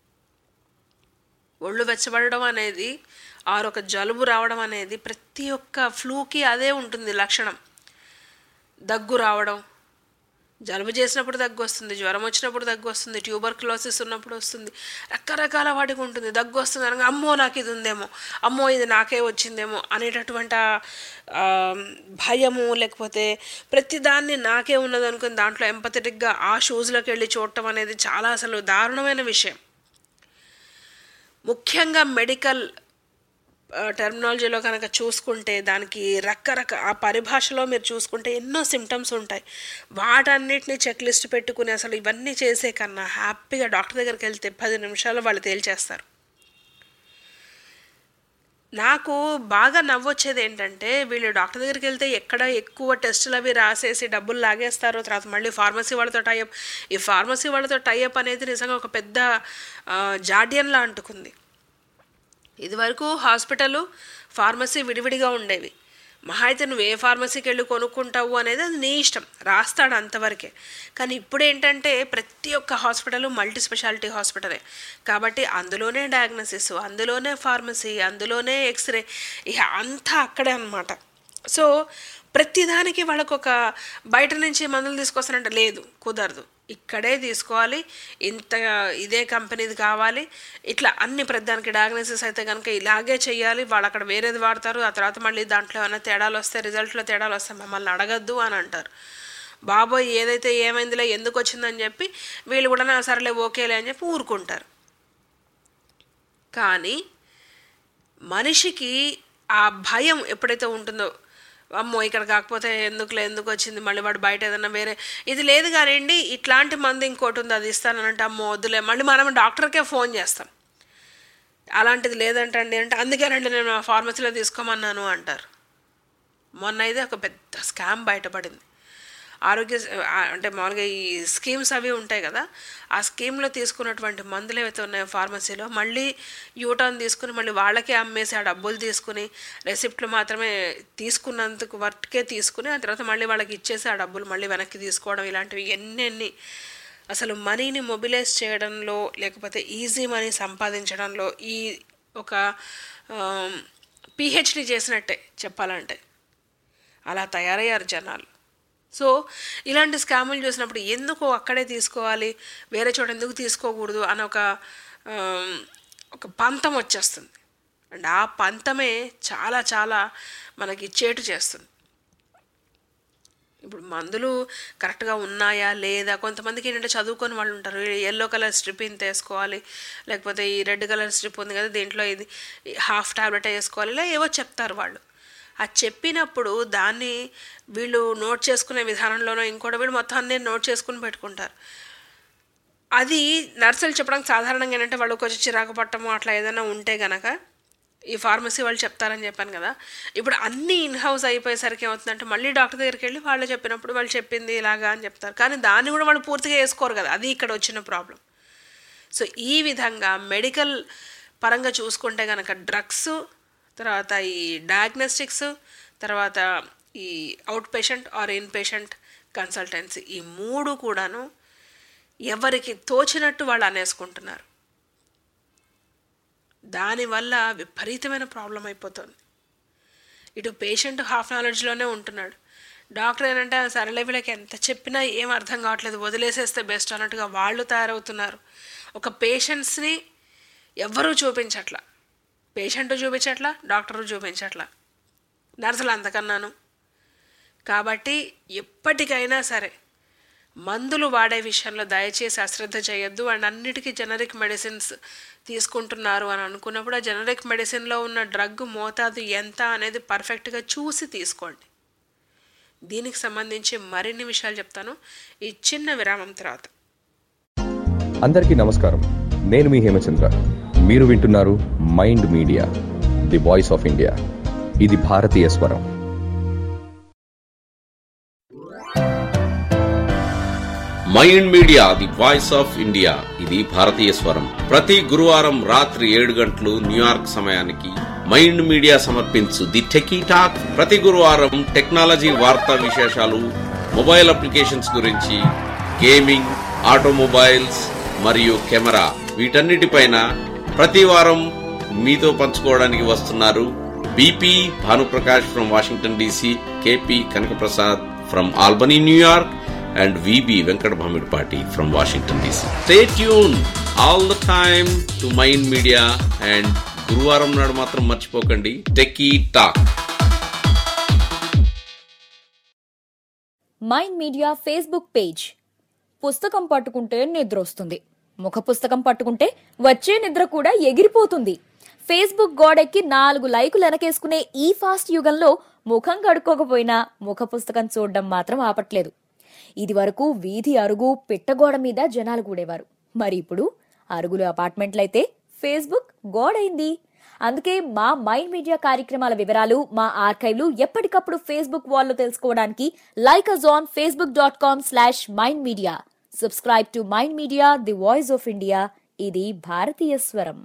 ఒళ్ళు వెచ్చబడడం అనేది ఆరు ఒక జలుబు రావడం అనేది ప్రతి ఒక్క ఫ్లూకి అదే ఉంటుంది లక్షణం దగ్గు రావడం జలుబు చేసినప్పుడు దగ్గు వస్తుంది జ్వరం వచ్చినప్పుడు దగ్గు వస్తుంది ట్యూబర్ క్లోసిస్ ఉన్నప్పుడు వస్తుంది రకరకాల వాటికి ఉంటుంది దగ్గు వస్తుంది అనగా అమ్మో నాకు ఇది ఉందేమో అమ్మో ఇది నాకే వచ్చిందేమో అనేటటువంటి ఆ, ఆ, భయము లేకపోతే ప్రతిదాన్ని నాకే ఉన్నది అనుకుని దాంట్లో ఎంపథెటిక్గా ఆ షూస్లోకి వెళ్ళి చూడటం అనేది చాలా అసలు దారుణమైన విషయం ముఖ్యంగా మెడికల్ టెర్మినాలజీలో కనుక చూసుకుంటే దానికి రకరక ఆ పరిభాషలో మీరు చూసుకుంటే ఎన్నో సిమ్టమ్స్ ఉంటాయి వాటన్నిటిని చెక్ లిస్ట్ పెట్టుకుని అసలు ఇవన్నీ చేసే కన్నా హ్యాపీగా డాక్టర్ దగ్గరికి వెళ్తే పది నిమిషాల్లో వాళ్ళు తేల్చేస్తారు నాకు బాగా నవ్వొచ్చేది ఏంటంటే వీళ్ళు డాక్టర్ దగ్గరికి వెళ్తే ఎక్కడ ఎక్కువ టెస్టులు అవి రాసేసి డబ్బులు లాగేస్తారో తర్వాత మళ్ళీ ఫార్మసీ వాళ్ళతో టైఅప్ ఈ ఫార్మసీ వాళ్ళతో టైఅప్ అనేది నిజంగా ఒక పెద్ద ఆ, జాడ్యంలా అంటుకుంది ఇదివరకు హాస్పిటల్ ఫార్మసీ విడివిడిగా ఉండేవి మహా అయితే నువ్వు ఏ ఫార్మసీకి వెళ్ళి కొనుక్కుంటావు అనేది అది నీ ఇష్టం రాస్తాడు అంతవరకే కానీ ఇప్పుడు ఏంటంటే ప్రతి ఒక్క హాస్పిటల్ మల్టీ స్పెషాలిటీ హాస్పిటలే కాబట్టి అందులోనే డయాగ్నోసిస్ అందులోనే ఫార్మసీ అందులోనే ఎక్స్రే ఇక అంతా అక్కడే అనమాట సో ప్రతిదానికి వాళ్ళకు ఒక బయట నుంచి మందులు తీసుకొస్తానంటే లేదు కుదరదు ఇక్కడే తీసుకోవాలి ఇంత ఇదే కంపెనీది కావాలి ఇట్లా అన్ని ప్రతిదానికి డయాగ్నోసిస్ అయితే కనుక ఇలాగే చేయాలి వాళ్ళు అక్కడ వేరేది వాడతారు ఆ తర్వాత మళ్ళీ దాంట్లో ఏమైనా తేడాలు వస్తే రిజల్ట్లో తేడాలు వస్తే మమ్మల్ని అడగద్దు అని అంటారు బాబోయ్ ఏదైతే ఏమైందిలే ఎందుకు వచ్చిందని చెప్పి వీళ్ళు కూడా "నా సరేలే ఓకేలే అని చెప్పి ఊరుకుంటారు కానీ మనిషికి ఆ భయం ఎప్పుడైతే ఉంటుందో అమ్మో ఇక్కడ కాకపోతే ఎందుకులే ఎందుకు వచ్చింది మళ్ళీ వాడు బయట ఏదైనా వేరే ఇది లేదు కానివ్వండి ఇట్లాంటి మంది ఇంకోటి ఉంది అది ఇస్తానంటే అమ్మో వద్దులే మళ్ళీ మనం డాక్టర్కే ఫోన్ చేస్తాం అలాంటిది లేదంటండి అంటే అందుకేనండి నేను ఆ ఫార్మసీలో తీసుకోమన్నాను అంటారు మొన్న అయితే ఒక పెద్ద స్కామ్ బయటపడింది ఆరోగ్య ఆ, అంటే మామూలుగా ఈ స్కీమ్స్ అవి ఉంటాయి కదా ఆ స్కీమ్లో తీసుకున్నటువంటి మందులు ఏవైతే ఉన్నాయో ఫార్మసీలో మళ్ళీ యూటర్న్ తీసుకుని మళ్ళీ వాళ్ళకే అమ్మేసి ఆ డబ్బులు తీసుకుని రెసిప్ట్లు మాత్రమే తీసుకున్నందుకు వర్ట్కే తీసుకుని ఆ తర్వాత మళ్ళీ వాళ్ళకి ఇచ్చేసి ఆ డబ్బులు మళ్ళీ వెనక్కి తీసుకోవడం ఇలాంటివి ఎన్నెన్ని అసలు మనీని మొబిలైజ్ చేయడంలో లేకపోతే ఈజీ మనీ సంపాదించడంలో ఈ ఒక పిహెచ్డి చేసినట్టే చెప్పాలంటే అలా తయారయ్యారు జనాలు సో ఇలాంటి స్కాములు చూసినప్పుడు ఎందుకు అక్కడే తీసుకోవాలి వేరే చోట ఎందుకు తీసుకోకూడదు అని ఒక ఆమ్, ఒక పంతం వచ్చేస్తుంది అండ్ ఆ పంతమే చాలా చాలా మనకి చేటు చేస్తుంది ఇప్పుడు మందులు కరెక్ట్గా ఉన్నాయా లేదా కొంతమందికి ఏంటంటే చదువుకొని వాళ్ళు ఉంటారు ఎల్లో కలర్ స్ట్రిప్ ఇంత వేసుకోవాలి లేకపోతే ఈ రెడ్ కలర్ స్ట్రిప్ ఉంది కదా దీంట్లో ఇది హాఫ్ టాబ్లెట్ వేసుకోవాలి ఇలా ఏవో చెప్తారు వాళ్ళు అది చెప్పినప్పుడు దాన్ని వీళ్ళు నోట్ చేసుకునే విధానంలోనో ఇంకోటి వీళ్ళు మొత్తం అన్నీ నోట్ చేసుకుని పెట్టుకుంటారు అది నర్సులు చెప్పడానికి సాధారణంగా ఏంటంటే వాళ్ళు కొంచెం చిరాకు పట్టము అట్లా ఏదైనా ఉంటే గనక ఈ ఫార్మసీ వాళ్ళు చెప్తారని చెప్పాను కదా ఇప్పుడు అన్నీ ఇన్ హౌస్ అయిపోయేసరికి ఏమవుతుందంటే మళ్ళీ డాక్టర్ దగ్గరికి వెళ్ళి వాళ్ళు చెప్పినప్పుడు వాళ్ళు చెప్పింది ఇలాగా అని చెప్తారు కానీ దాన్ని కూడా వాళ్ళు పూర్తిగా వేసుకోరు కదా అది ఇక్కడ వచ్చిన ప్రాబ్లం సో ఈ విధంగా మెడికల్ పరంగా చూసుకుంటే కనుక డ్రగ్స్ తర్వాత ఈ డయాగ్నోస్టిక్స్ తర్వాత ఈ outpatient or inpatient consultancy ఈ మూడు కూడాను ఎవరికి తోచినట్టు వాళ్ళు అనేసుకుంటున్నారు దానివల్ల విపరీతమైన ప్రాబ్లం అయిపోతుంది ఇటు పేషెంట్ హాఫ్ నాలెడ్జ్లోనే ఉంటున్నాడు డాక్టర్ ఏంటంటే సరళ వీళ్ళకి ఎంత చెప్పినా ఏం అర్థం కావట్లేదు వదిలేసేస్తే బెస్ట్ అన్నట్టుగా వాళ్ళు తయారవుతున్నారు ఒక పేషెంట్స్ని ఎవ్వరూ చూపించట్లా పేషెంట్ చూపించట్లా డాక్టరు చూపించట్లా నర్సులు అంతకన్నాను కాబట్టి ఎప్పటికైనా సరే మందులు వాడే విషయంలో దయచేసి అశ్రద్ధ చేయొద్దు అండ్ అన్నిటికీ జనరిక్ మెడిసిన్స్ తీసుకుంటున్నారు అని అనుకున్నప్పుడు ఆ జనరిక్ మెడిసిన్లో ఉన్న డ్రగ్ మోతాదు ఎంత అనేది పర్ఫెక్ట్గా చూసి తీసుకోండి దీనికి సంబంధించి మరిన్ని విషయాలు చెప్తాను ఈ చిన్న విరామం తర్వాత అందరికీ నమస్కారం నేను మీ హేమచంద్ర మీరు వింటున్నారు mind media the voice of India ఇది భారతీయ స్వరం Mind media the voice of India ఇది భారతీయ స్వరం ప్రతి గురువారం రాత్రి ఏడు గంటలు న్యూయార్క్ సమయానికి మైండ్ మీడియా సమర్పించు ది టెకీ టాక్ ప్రతి గురువారం టెక్నాలజీ వార్తా విశేషాలు మొబైల్ అప్లికేషన్స్ గురించి గేమింగ్ ఆటోమొబైల్స్ మరియు కెమెరా వీటన్నిటిపైన ప్రతి వారం మీతో పంచుకోవడానికి వస్తున్నారు BP Bhanuprakash from Washington DC KP Kanakaprasad from Albany New York and VB Venkat Bhamidpati from Washington DC. Stay tuned all the time to Mind Media and గురువారం నాడు మాత్రం మర్చిపోకండి techie talk Mind Media Facebook page పుస్తకం పట్టుకుంటే నిద్ర వస్తుంది ముఖ పుస్తకం పట్టుకుంటే వచ్చే నిద్ర కూడా ఎగిరిపోతుంది ఫేస్బుక్ గోడెక్కి నాలుగు లైకులు వెనకేసుకునే ఈ ఫాస్ట్ యుగంలో ముఖం కడుక్కోకపోయినా ముఖ పుస్తకం చూడడం మాత్రం ఆపట్లేదు ఇది వరకు వీధి అరుగు పిట్టగోడ మీద జనాలు కూడేవారు మరి ఇప్పుడు అరుగులు అపార్ట్మెంట్లయితే ఫేస్బుక్ గోడైంది అందుకే మా మైండ్ మీడియా కార్యక్రమాల వివరాలు మా ఆర్కైవ్లు ఎప్పటికప్పుడు ఫేస్బుక్ వాల్లో తెలుసుకోవడానికి like us on Facebook dot com slash Mind Media subscribe to Mind media the voice of India ఇది భారతీయ స్వరం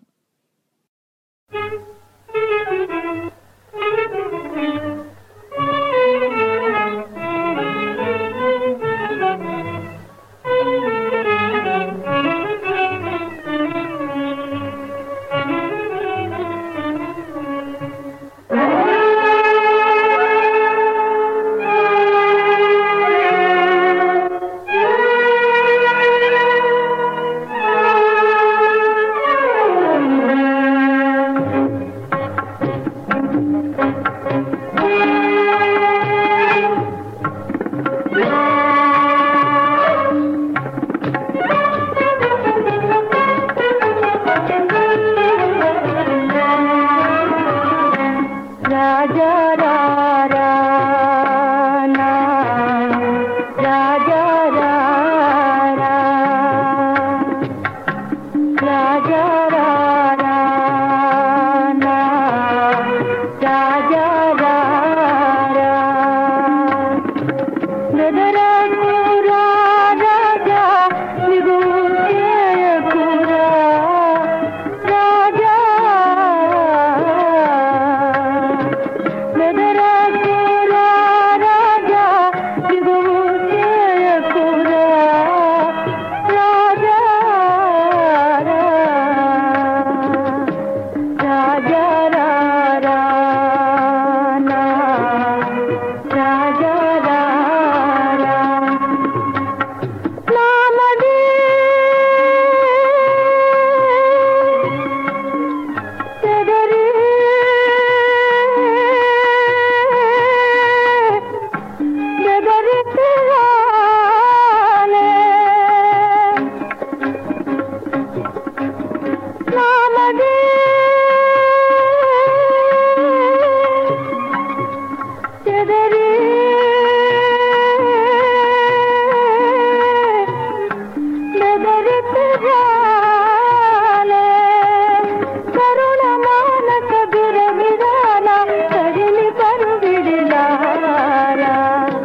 రాజా రారా నా రాజా రారా రాజా రారా నా రాజా రారా నదరాకురా రాజా నిగు చేయకురా రాజా నదరాకురా రాజా నిగు చేయకురా రాజా రాజా రారా నా రాజా రారా నామదే తెగరి తెగరి తిరాలే నామదే తెగరి తెగరి తిరాలే కరుణ మానస బిరవిరాల కదిలి కరువిడిలారా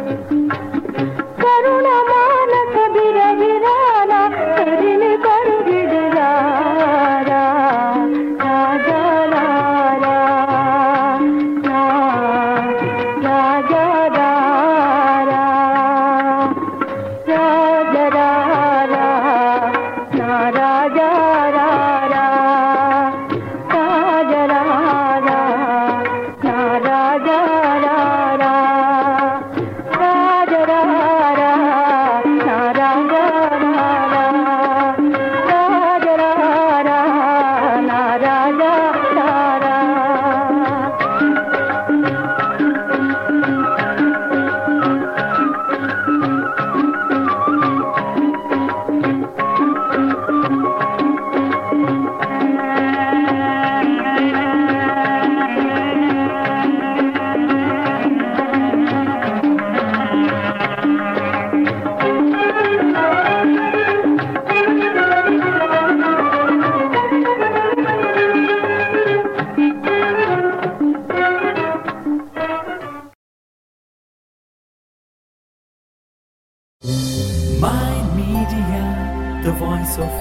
కరుణ మానస బిరవిరాల కదిలి కరువిడిలారా రాజా రారా నా రాజా రారా రాజా రారా నా రాజా రారా రాజా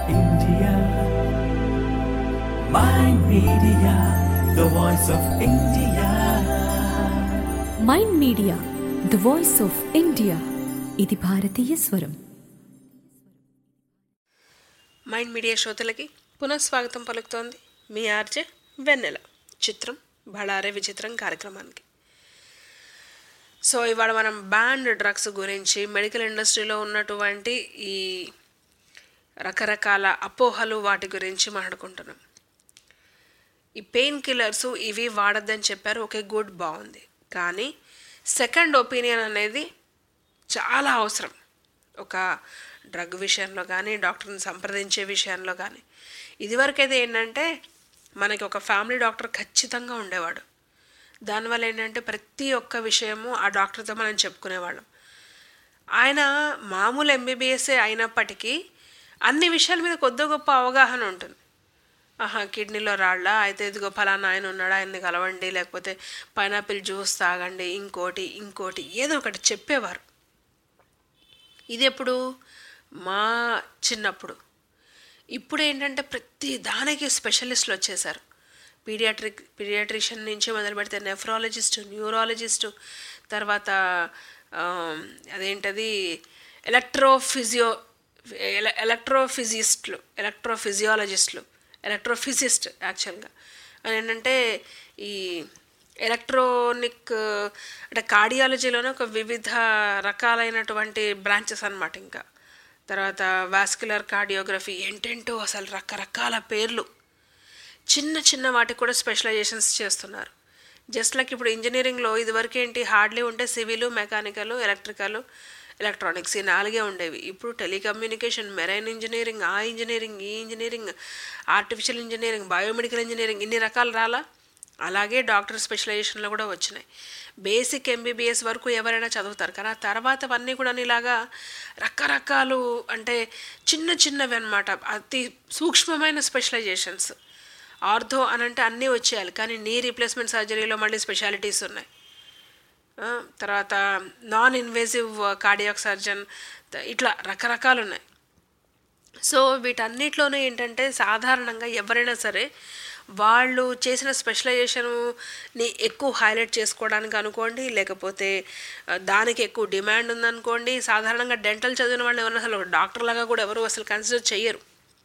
India. Mind Media, the voice of India. Mind Media the voice of India ఇది భారతీయ స్వరం మైండ్ మీడియా శ్రోతలకి పునఃస్వాగతం పలుకుతోంది మీ ఆర్జే వెన్నెల చిత్రం బళారే విచిత్రం కార్యక్రమానికి సో ఇవాళ మనం బ్యాండ్ డ్రగ్స్ గురించి మెడికల్ ఇండస్ట్రీలో ఉన్నటువంటి ఈ రకరకాల అపోహలు వాటి గురించి మాట్లాడుకుంటున్నాం ఈ పెయిన్ కిల్లర్స్ ఇవి వాడద్దని చెప్పారు ఓకే గుడ్ బాగుంది కానీ సెకండ్ ఒపీనియన్ అనేది చాలా అవసరం ఒక డ్రగ్ విషయంలో కానీ డాక్టర్ని సంప్రదించే విషయంలో కానీ ఇదివరకైతే ఏంటంటే మనకి ఒక ఫ్యామిలీ డాక్టర్ ఖచ్చితంగా ఉండేవాడు దానివల్ల ఏంటంటే ప్రతి ఒక్క విషయము ఆ డాక్టర్తో మనం చెప్పుకునేవాళ్ళం ఆయన మామూలు ఎంబీబీఎస్ఏ అయినప్పటికీ అన్ని విషయాల మీద కొద్ది గొప్ప అవగాహన ఉంటుంది ఆహా కిడ్నీలో రాళ్ళ అయితే ఇదిగో ఫలానా ఆయన ఉన్నాడు ఆయన్ని కలవండి లేకపోతే పైనాపిల్ జ్యూస్ తాగండి ఇంకోటి ఇంకోటి ఏదో ఒకటి చెప్పేవారు ఇది ఎప్పుడు మా చిన్నప్పుడు ఇప్పుడు ఏంటంటే ప్రతి దానికి స్పెషలిస్టులు వచ్చేసారు పీడియాట్రిక్ పీడియాట్రిషియన్ నుంచి మొదలు పెడితే నెఫ్రాలజిస్టు న్యూరాలజిస్టు తర్వాత ఆ, అదేంటది ఎలక్ట్రోఫిజియో ఎల- ఎలక్ట్రోఫిజిస్టులు ఎలక్ట్రోఫిజియాలజిస్టులు ఎలక్ట్రోఫిజిస్ట్ యాక్చువల్గా అని ఏంటంటే ఈ ఎలక్ట్రానిక్ అంటే కార్డియాలజీలోనే ఒక వివిధ రకాలైనటువంటి బ్రాంచెస్ అన్నమాట ఇంకా తర్వాత వాస్కులర్ కార్డియోగ్రఫీ ఏంటేంటో అసలు రకరకాల పేర్లు చిన్న చిన్న వాటికి కూడా స్పెషలైజేషన్స్ చేస్తున్నారు జస్ట్ లైక్ ఇప్పుడు ఇంజనీరింగ్లో ఇదివరకు ఏంటి హార్డ్లీ ఉంటే సివిల్ మెకానికల్ ఎలక్ట్రికల్ ఎలక్ట్రానిక్స్ ఈ నాలుగే ఉండేవి ఇప్పుడు టెలికమ్యూనికేషన్ మెరైన్ ఇంజనీరింగ్ ఆ ఇంజనీరింగ్ ఈ engineering artificial engineering biomedical engineering ఇన్ని రకాలు రాలా అలాగే డాక్టర్ స్పెషలైజేషన్లో కూడా వచ్చినాయి బేసిక్ ఎంబీబీఎస్ వరకు ఎవరైనా చదువుతారు కానీ ఆ తర్వాతవన్నీ కూడా ఇలాగా రకరకాలు అంటే చిన్న చిన్నవి అనమాట అతి సూక్ష్మమైన స్పెషలైజేషన్స్ ఆర్థో అని అంటే అన్నీ వచ్చేయాలి కానీ నీ రీప్లేస్మెంట్ సర్జరీలో మళ్ళీ స్పెషాలిటీస్ ఉన్నాయి ఆ, తర్వాత నాన్ ఇన్వేజివ్ కార్డియాక్ సర్జన్ ఇట్లా రకరకాలు ఉన్నాయి సో వీటన్నిటిలోనూ ఏంటంటే సాధారణంగా ఎవరైనా సరే వాళ్ళు చేసిన స్పెషలైజేషన్ని ఎక్కువ హైలైట్ చేసుకోవడానికి అనుకోండి లేకపోతే ఆ, దానికి ఎక్కువ డిమాండ్ ఉందనుకోండి సాధారణంగా డెంటల్ చదివిన వాళ్ళు ఎవరైనా అసలు డాక్టర్ లాగా కూడా ఎవరు అసలు కన్సిడర్ చెయ్యరు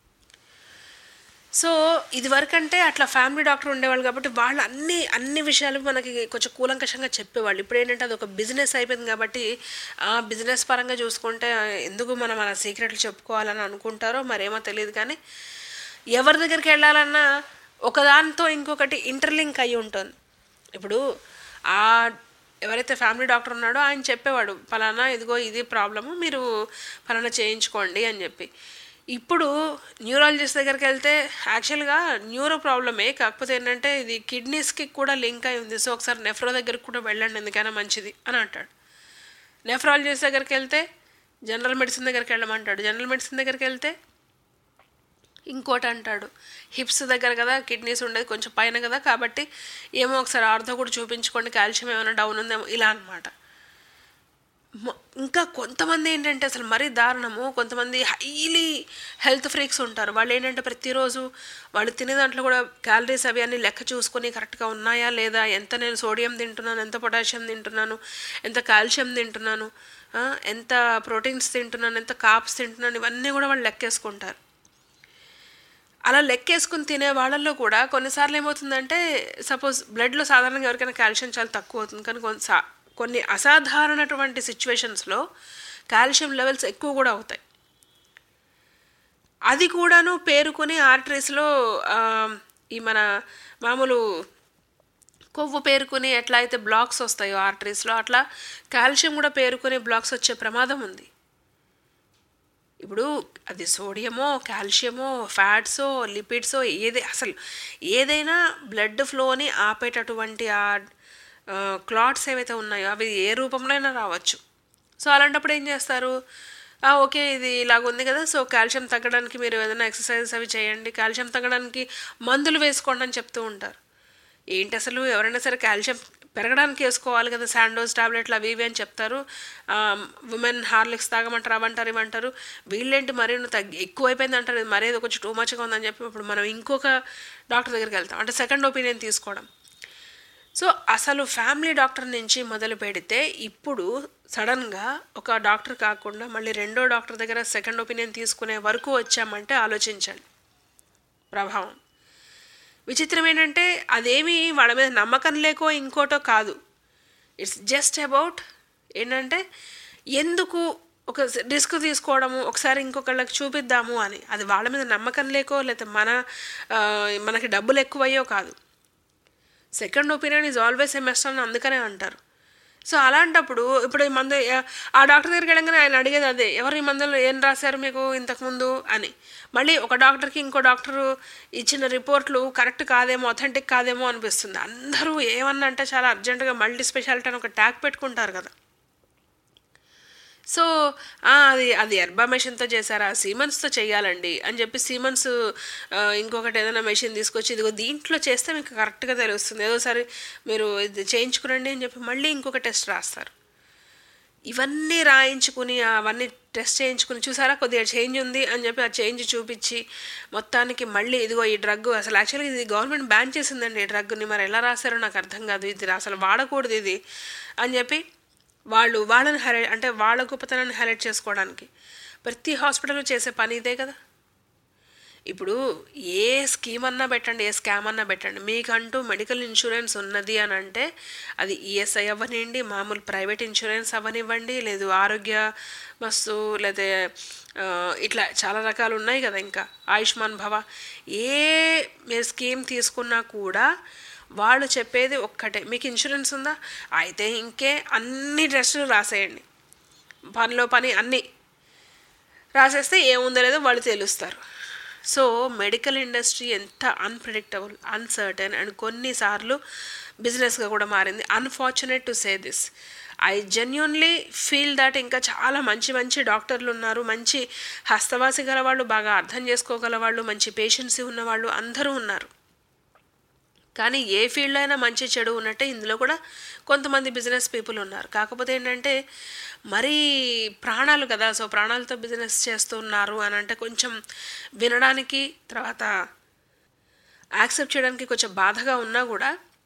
సో ఇదివరకు అంటే అట్లా ఫ్యామిలీ డాక్టర్ ఉండేవాళ్ళు కాబట్టి వాళ్ళు అన్ని అన్ని విషయాలు మనకి కొంచెం కూలంకషంగా చెప్పేవాళ్ళు ఇప్పుడు ఏంటంటే అది ఒక బిజినెస్ అయిపోయింది కాబట్టి ఆ బిజినెస్ పరంగా చూసుకుంటే ఎందుకు మనం మన సీక్రెట్లు చెప్పుకోవాలని అనుకుంటారో మరేమో తెలియదు కానీ ఎవరి దగ్గరికి వెళ్ళాలన్నా ఒకదానితో ఇంకొకటి ఇంటర్లింక్ అయి ఉంటుంది ఇప్పుడు ఆ ఎవరైతే ఫ్యామిలీ డాక్టర్ ఉన్నాడో ఆయన చెప్పేవాడు ఫలానా ఇదిగో ఇది ప్రాబ్లము మీరు ఫలానా చేయించుకోండి అని చెప్పి ఇప్పుడు న్యూరాలజిస్ట్ దగ్గరికి వెళ్తే యాక్చువల్గా న్యూరో ప్రాబ్లమే కాకపోతే ఏంటంటే ఇది కిడ్నీస్కి కూడా లింక్ అయి ఉంది సో ఒకసారి నెఫ్రో దగ్గరికి కూడా వెళ్ళండి ఎందుకైనా మంచిది అని అంటాడు నెఫ్రాలజిస్ట్ దగ్గరికి వెళ్తే జనరల్ మెడిసిన్ దగ్గరికి వెళ్ళమంటాడు జనరల్ మెడిసిన్ దగ్గరికి వెళ్తే ఇంకోటి అంటాడు హిప్స్ దగ్గర కదా కిడ్నీస్ ఉండేది కొంచెం పైన కదా కాబట్టి ఏమో ఒకసారి ఆర్థో కూడా చూపించుకోండి కాల్షియం ఏమైనా డౌన్ ఉందేమో ఇలా అనమాట ఇంకా కొంతమంది ఏంటంటే అసలు మరీ దారుణము కొంతమంది హైలీ హెల్త్ ఫ్రీక్స్ ఉంటారు వాళ్ళు ఏంటంటే ప్రతిరోజు వాళ్ళు తినే దాంట్లో కూడా క్యాలరీస్ అవి అన్నీ లెక్క చూసుకొని కరెక్ట్గా ఉన్నాయా లేదా ఎంత నేను సోడియం తింటున్నాను ఎంత పొటాషియం తింటున్నాను ఎంత కాల్షియం తింటున్నాను ఆ, ఎంత ప్రోటీన్స్ తింటున్నాను ఎంత కాప్స్ తింటున్నాను ఇవన్నీ కూడా వాళ్ళు లెక్కేసుకుంటారు అలా లెక్కేసుకుని తినే వాళ్ళల్లో కూడా కొన్నిసార్లు ఏమవుతుందంటే సపోజ్ బ్లడ్లో సాధారణంగా ఎవరికైనా కాల్షియం చాలా తక్కువ అవుతుంది కానీ కొన్ని సా కొన్ని అసాధారణటువంటి సిచ్యువేషన్స్లో కాల్షియం లెవెల్స్ ఎక్కువ కూడా అవుతాయి అది కూడాను పేరుకొని ఆర్టరీస్లో ఈ మన మామూలు కొవ్వు పేరుకుని ఎట్లా అయితే బ్లాక్స్ వస్తాయో ఆర్టరీస్లో అట్లా కాల్షియం కూడా పేరుకొని బ్లాక్స్ వచ్చే ప్రమాదం ఉంది ఇప్పుడు అది సోడియమో కాల్షియమో ఫ్యాట్సో లిపిడ్సో ఏది అసలు ఏదైనా బ్లడ్ ఫ్లోని ఆపేటటువంటి ఆ క్లాట్స్ ఏవైతే ఉన్నాయో అవి ఏ రూపంలో అయినా రావచ్చు సో అలాంటప్పుడు ఏం చేస్తారు "ఆ, ఓకే ఇది ఇలాగ ఉంది కదా సో కాల్షియం తగ్గడానికి మీరు ఏదైనా ఎక్సర్సైజెస్ అవి చేయండి కాల్షియం తగ్గడానికి మందులు వేసుకోండి అని చెప్తూ ఉంటారు ఏంటి అసలు ఎవరైనా సరే కాల్షియం పెరగడానికి వేసుకోవాలి కదా శాండోస్ టాబ్లెట్లు అవి ఇవి అని చెప్తారు ఉమెన్ హార్లిక్స్ తాగమంటారు అవంటారు ఇవంటారు వీళ్ళేంటి మరీ తగ్గి ఎక్కువైపోయింది అంటారు ఇది మరీ ఏదో కొంచెం టూ మచ్గా ఉందని చెప్పి ఇప్పుడు మనం ఇంకొక డాక్టర్ దగ్గరికి వెళ్తాం అంటే సెకండ్ ఒపీనియన్ తీసుకోవడం సో అసలు ఫ్యామిలీ డాక్టర్ నుంచి మొదలు పెడితే ఇప్పుడు సడన్గా ఒక డాక్టర్ కాకుండా మళ్ళీ రెండో డాక్టర్ దగ్గర సెకండ్ ఒపీనియన్ తీసుకునే వరకు వచ్చామంటే ఆలోచించండి ప్రభావం విచిత్రం ఏంటంటే అదేమి వాళ్ళ మీద నమ్మకం లేకో ఇంకోటో కాదు ఇట్స్ జస్ట్ అబౌట్ ఏంటంటే ఎందుకు ఒక రిస్క్ తీసుకోవడము ఒకసారి ఇంకొకళ్ళకి చూపిద్దాము అని అది వాళ్ళ మీద నమ్మకం లేకో లేకపోతే మన ఆ, మనకి డబ్బులు ఎక్కువయ్యో కాదు second opinion is always a must అని అందుకనే అంటారు సో అలాంటప్పుడు ఇప్పుడు ఈ మందు ఆ డాక్టర్ దగ్గరికి వెళ్ళగానే ఆయన అడిగేది అదే ఎవరు ఈ మందులు ఏం రాశారు మీకు ఇంతకుముందు అని మళ్ళీ ఒక డాక్టర్కి ఇంకో డాక్టరు ఇచ్చిన రిపోర్ట్లు కరెక్ట్ కాదేమో అథెంటిక్ కాదేమో అనిపిస్తుంది అందరూ ఏమన్నా అంటే చాలా అర్జెంటుగా మల్టీ స్పెషాలిటీ అని ఒక ట్యాగ్ పెట్టుకుంటారు కదా సో ఆ, అది అది ఎర్బా మెషిన్తో చేశారా సీమన్స్తో చేయాలండి అని చెప్పి సీమన్స్ ఆ, ఇంకొకటి ఏదైనా మెషిన్ తీసుకొచ్చి ఇదిగో దీంట్లో చేస్తే మీకు కరెక్ట్గా తెలుస్తుంది ఏదోసారి మీరు ఇది చేయించుకురండి అని చెప్పి మళ్ళీ ఇంకొక టెస్ట్ రాస్తారు ఇవన్నీ రాయించుకుని అవన్నీ టెస్ట్ చేయించుకుని చూసారా కొద్దిగా చేంజ్ ఉంది అని చెప్పి ఆ చేంజ్ చూపించి మొత్తానికి మళ్ళీ ఇదిగో ఈ డ్రగ్ అసలు యాక్చువల్గా ఇది గవర్నమెంట్ బ్యాన్ చేసిందండి ఈ డ్రగ్ని మరి ఎలా రాశారో నాకు అర్థం కాదు ఇది అసలు వాడకూడదు ఇది అని చెప్పి వాళ్ళు వాళ్ళని హైలైట్ అంటే వాళ్ళ గొప్పతనాన్ని హైలైట్ చేసుకోవడానికి ప్రతి హాస్పిటల్లో చేసే పని ఇదే కదా ఇప్పుడు ఏ స్కీమ్ అన్నా పెట్టండి ఏ స్కామ్ అన్నా పెట్టండి మీకంటూ మెడికల్ ఇన్సూరెన్స్ ఉన్నది అని అంటే అది ఈఎస్ఐ అవ్వనివ్వండి మామూలు ప్రైవేట్ ఇన్సూరెన్స్ అవ్వనివ్వండి లేదు ఆరోగ్య మస్తు లేదా ఆ, ఇట్లా చాలా రకాలు ఉన్నాయి కదా ఇంకా ఆయుష్మాన్ భవ ఏ మీరు స్కీమ్ తీసుకున్నా కూడా వాళ్ళు చెప్పేది ఒక్కటే మీకు ఇన్సూరెన్స్ ఉందా అయితే ఇంకే అన్ని డ్రెస్సులు రాసేయండి పనిలో పని అన్నీ రాసేస్తే ఏముందో లేదో వాళ్ళు తెలుస్తారు సో మెడికల్ ఇండస్ట్రీ ఎంత అన్ప్రిడిక్టబుల్ అన్సర్టన్ అండ్ కొన్నిసార్లు బిజినెస్గా కూడా మారింది unfortunate to say this I genuinely feel that ఇంకా చాలా మంచి మంచి డాక్టర్లు ఉన్నారు మంచి హస్తవాసి గల వాళ్ళు బాగా అర్థం చేసుకోగల వాళ్ళు మంచి పేషెన్సీ ఉన్నవాళ్ళు అందరూ ఉన్నారు కానీ ఏ ఫీల్డ్లో అయినా మంచి చెడు ఉన్నట్టే ఇందులో కూడా కొంతమంది బిజినెస్ పీపుల్ ఉన్నారు కాకపోతే ఏంటంటే మరీ ప్రాణాలు కదా సో ప్రాణాలతో బిజినెస్ చేస్తున్నారు అని అంటే కొంచెం వినడానికి తర్వాత యాక్సెప్ట్ చేయడానికి కొంచెం బాధగా ఉన్నా కూడా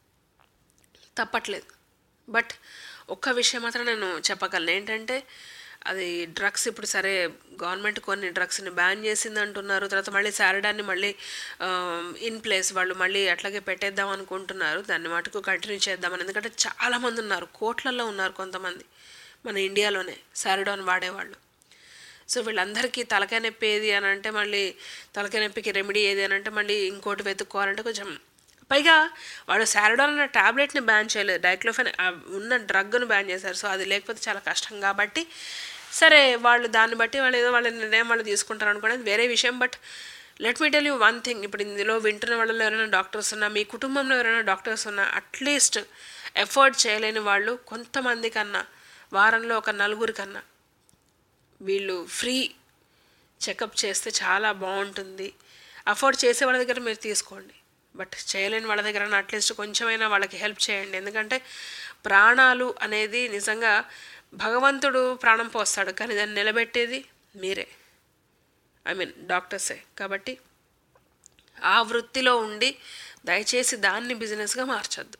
తప్పట్లేదు బట్ ఒక్క విషయం మాత్రం నేను చెప్పగలను ఏంటంటే అది డ్రగ్స్ ఇప్పుడు సరే గవర్నమెంట్ కొన్ని డ్రగ్స్ని బ్యాన్ చేసింది అంటున్నారు తర్వాత మళ్ళీ శారడాన్ని మళ్ళీ ఇన్ ప్లేస్ వాళ్ళు మళ్ళీ అట్లాగే పెట్టేద్దాం అనుకుంటున్నారు దాన్ని మటుకు కంటిన్యూ చేద్దామని ఎందుకంటే చాలామంది ఉన్నారు కోట్లల్లో ఉన్నారు కొంతమంది మన ఇండియాలోనే శారడాన్ వాడేవాళ్ళు సో వీళ్ళందరికీ తలకాయ నొప్పి ఏది అని అంటే మళ్ళీ తలకాయ నొప్పికి రెమెడీ ఏది అని అంటే మళ్ళీ ఇంకోటి వెతుక్కోవాలంటే కొంచెం పైగా వాడు శారడాన్ అనే ట్యాబ్లెట్ని బ్యాన్ చేయలేదు డైక్లోఫెన్ ఆ ఉన్న డ్రగ్ను బ్యాన్ చేశారు సో అది లేకపోతే చాలా కష్టం కాబట్టి సరే వాళ్ళు దాన్ని బట్టి వాళ్ళు ఏదో వాళ్ళ నిర్ణయం వాళ్ళు తీసుకుంటారు అనుకోవడం వేరే విషయం but let me tell you one thing ఇప్పుడు ఇందులో వింటున్న వాళ్ళలో ఎవరైనా డాక్టర్స్ ఉన్నా మీ కుటుంబంలో ఎవరైనా డాక్టర్స్ ఉన్నా అట్లీస్ట్ ఎఫర్ట్ చేయలేని వాళ్ళు కొంతమంది కన్నా వారంలో ఒక నలుగురి కన్నా వీళ్ళు ఫ్రీ చెకప్ చేస్తే చాలా బాగుంటుంది అఫోర్డ్ చేసే వాళ్ళ దగ్గర మీరు తీసుకోండి బట్ చేయలేని వాళ్ళ దగ్గర అట్లీస్ట్ కొంచెమైనా వాళ్ళకి హెల్ప్ చేయండి ఎందుకంటే ప్రాణాలు అనేది నిజంగా భగవంతుడు ప్రాణం పోస్తాడు కానీ దాన్ని నిలబెట్టేది మీరే ఐ మీన్ డాక్టర్సే కాబట్టి ఆ వృత్తిలో ఉండి దయచేసి దాన్ని బిజినెస్గా మార్చొద్దు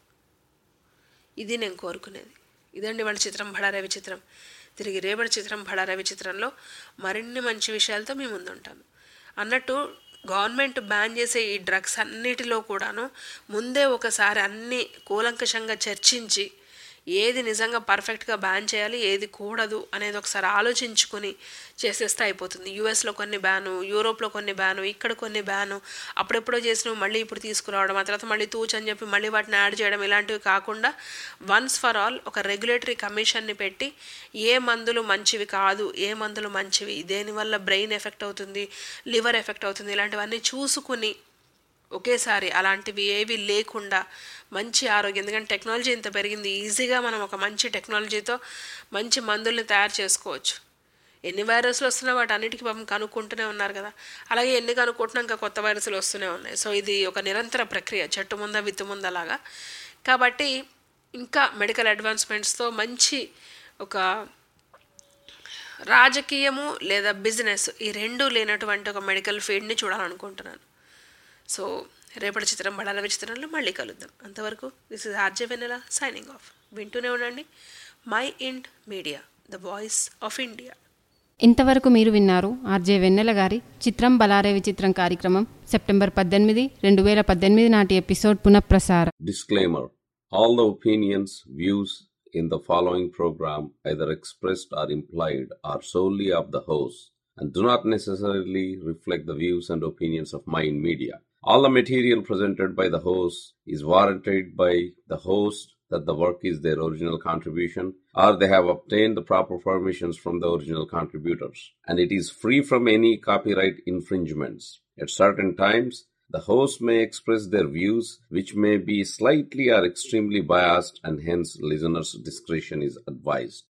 ఇది నేను కోరుకునేది ఇదండి వాళ్ళ చిత్రం బడారవి చిత్రం తిరిగి రేపటి చిత్రం బడారవి చిత్రంలో మరిన్ని మంచి విషయాలతో మీ ముందుంటాను అన్నట్టు గవర్నమెంట్ బ్యాన్ చేసే ఈ డ్రగ్స్ అన్నిటిలో కూడాను ముందే ఒకసారి అన్ని కూలంకషంగా చర్చించి ఏది నిజంగా పర్ఫెక్ట్గా బ్యాన్ చేయాలి ఏది కూడదు అనేది ఒకసారి ఆలోచించుకుని చేసేస్తే అయిపోతుంది యూఎస్లో కొన్ని బ్యాను యూరోప్లో కొన్ని బ్యాను ఇక్కడ కొన్ని బ్యాను అప్పుడెప్పుడో చేసినవి మళ్ళీ ఇప్పుడు తీసుకురావడం ఆ తర్వాత మళ్ళీ తూచ్ అని చెప్పి మళ్ళీ వాటిని యాడ్ చేయడం ఇలాంటివి కాకుండా వన్స్ ఫర్ ఆల్ ఒక రెగ్యులేటరీ కమిషన్ని పెట్టి ఏ మందులు మంచివి కాదు ఏ మందులు మంచివి దేనివల్ల బ్రెయిన్ ఎఫెక్ట్ అవుతుంది లివర్ ఎఫెక్ట్ అవుతుంది ఇలాంటివన్నీ చూసుకుని ఒకేసారి అలాంటివి ఏవి లేకుండా మంచి ఆరోగ్యం ఎందుకంటే టెక్నాలజీ ఇంత పెరిగింది ఈజీగా మనం ఒక మంచి టెక్నాలజీతో మంచి మందుల్ని తయారు చేసుకోవచ్చు ఎన్ని వైరస్లు వస్తున్నా వాటి అన్నిటికీ పాపం కనుక్కుంటూనే ఉన్నారు కదా అలాగే ఎన్ని కనుక్కుంటున్నా ఇంకా కొత్త వైరస్లు వస్తూనే ఉన్నాయి సో ఇది ఒక నిరంతర ప్రక్రియ చెట్టు ముంద విత్తు ముందలాగా కాబట్టి ఇంకా మెడికల్ అడ్వాన్స్మెంట్స్తో మంచి ఒక రాజకీయము లేదా బిజినెస్ ఈ రెండు లేనటువంటి ఒక మెడికల్ ఫీల్డ్ని చూడాలనుకుంటున్నాను సో రేపటి చిత్రం బడాలవి చిత్రంలో మళ్ళీ కలుద్దాం అంతవరకు this is RJ Vennela signing off వింటూనే ఉండండి Mind Media the voice of India ఇంతవరకు మీరు విన్నారు ఆర్జే వెన్నెల గారి చిత్రం బలారే విచిత్రం కార్యక్రమం సెప్టెంబర్ పద్దెనిమిది రెండు వేల పద్దెనిమిది నాటి ఎపిసోడ్ పునఃప్రసారం Disclaimer All the opinions, views in the following program, either expressed or implied, are solely of the host and do not necessarily reflect the views and opinions of Mind Media. All the material presented by the host is warranted by the host that the work is their original contribution or they have obtained the proper permissions from the original contributors and it is free from any copyright infringements. At certain times, the host may express their views, which may be slightly or extremely biased, and hence listeners' discretion is advised.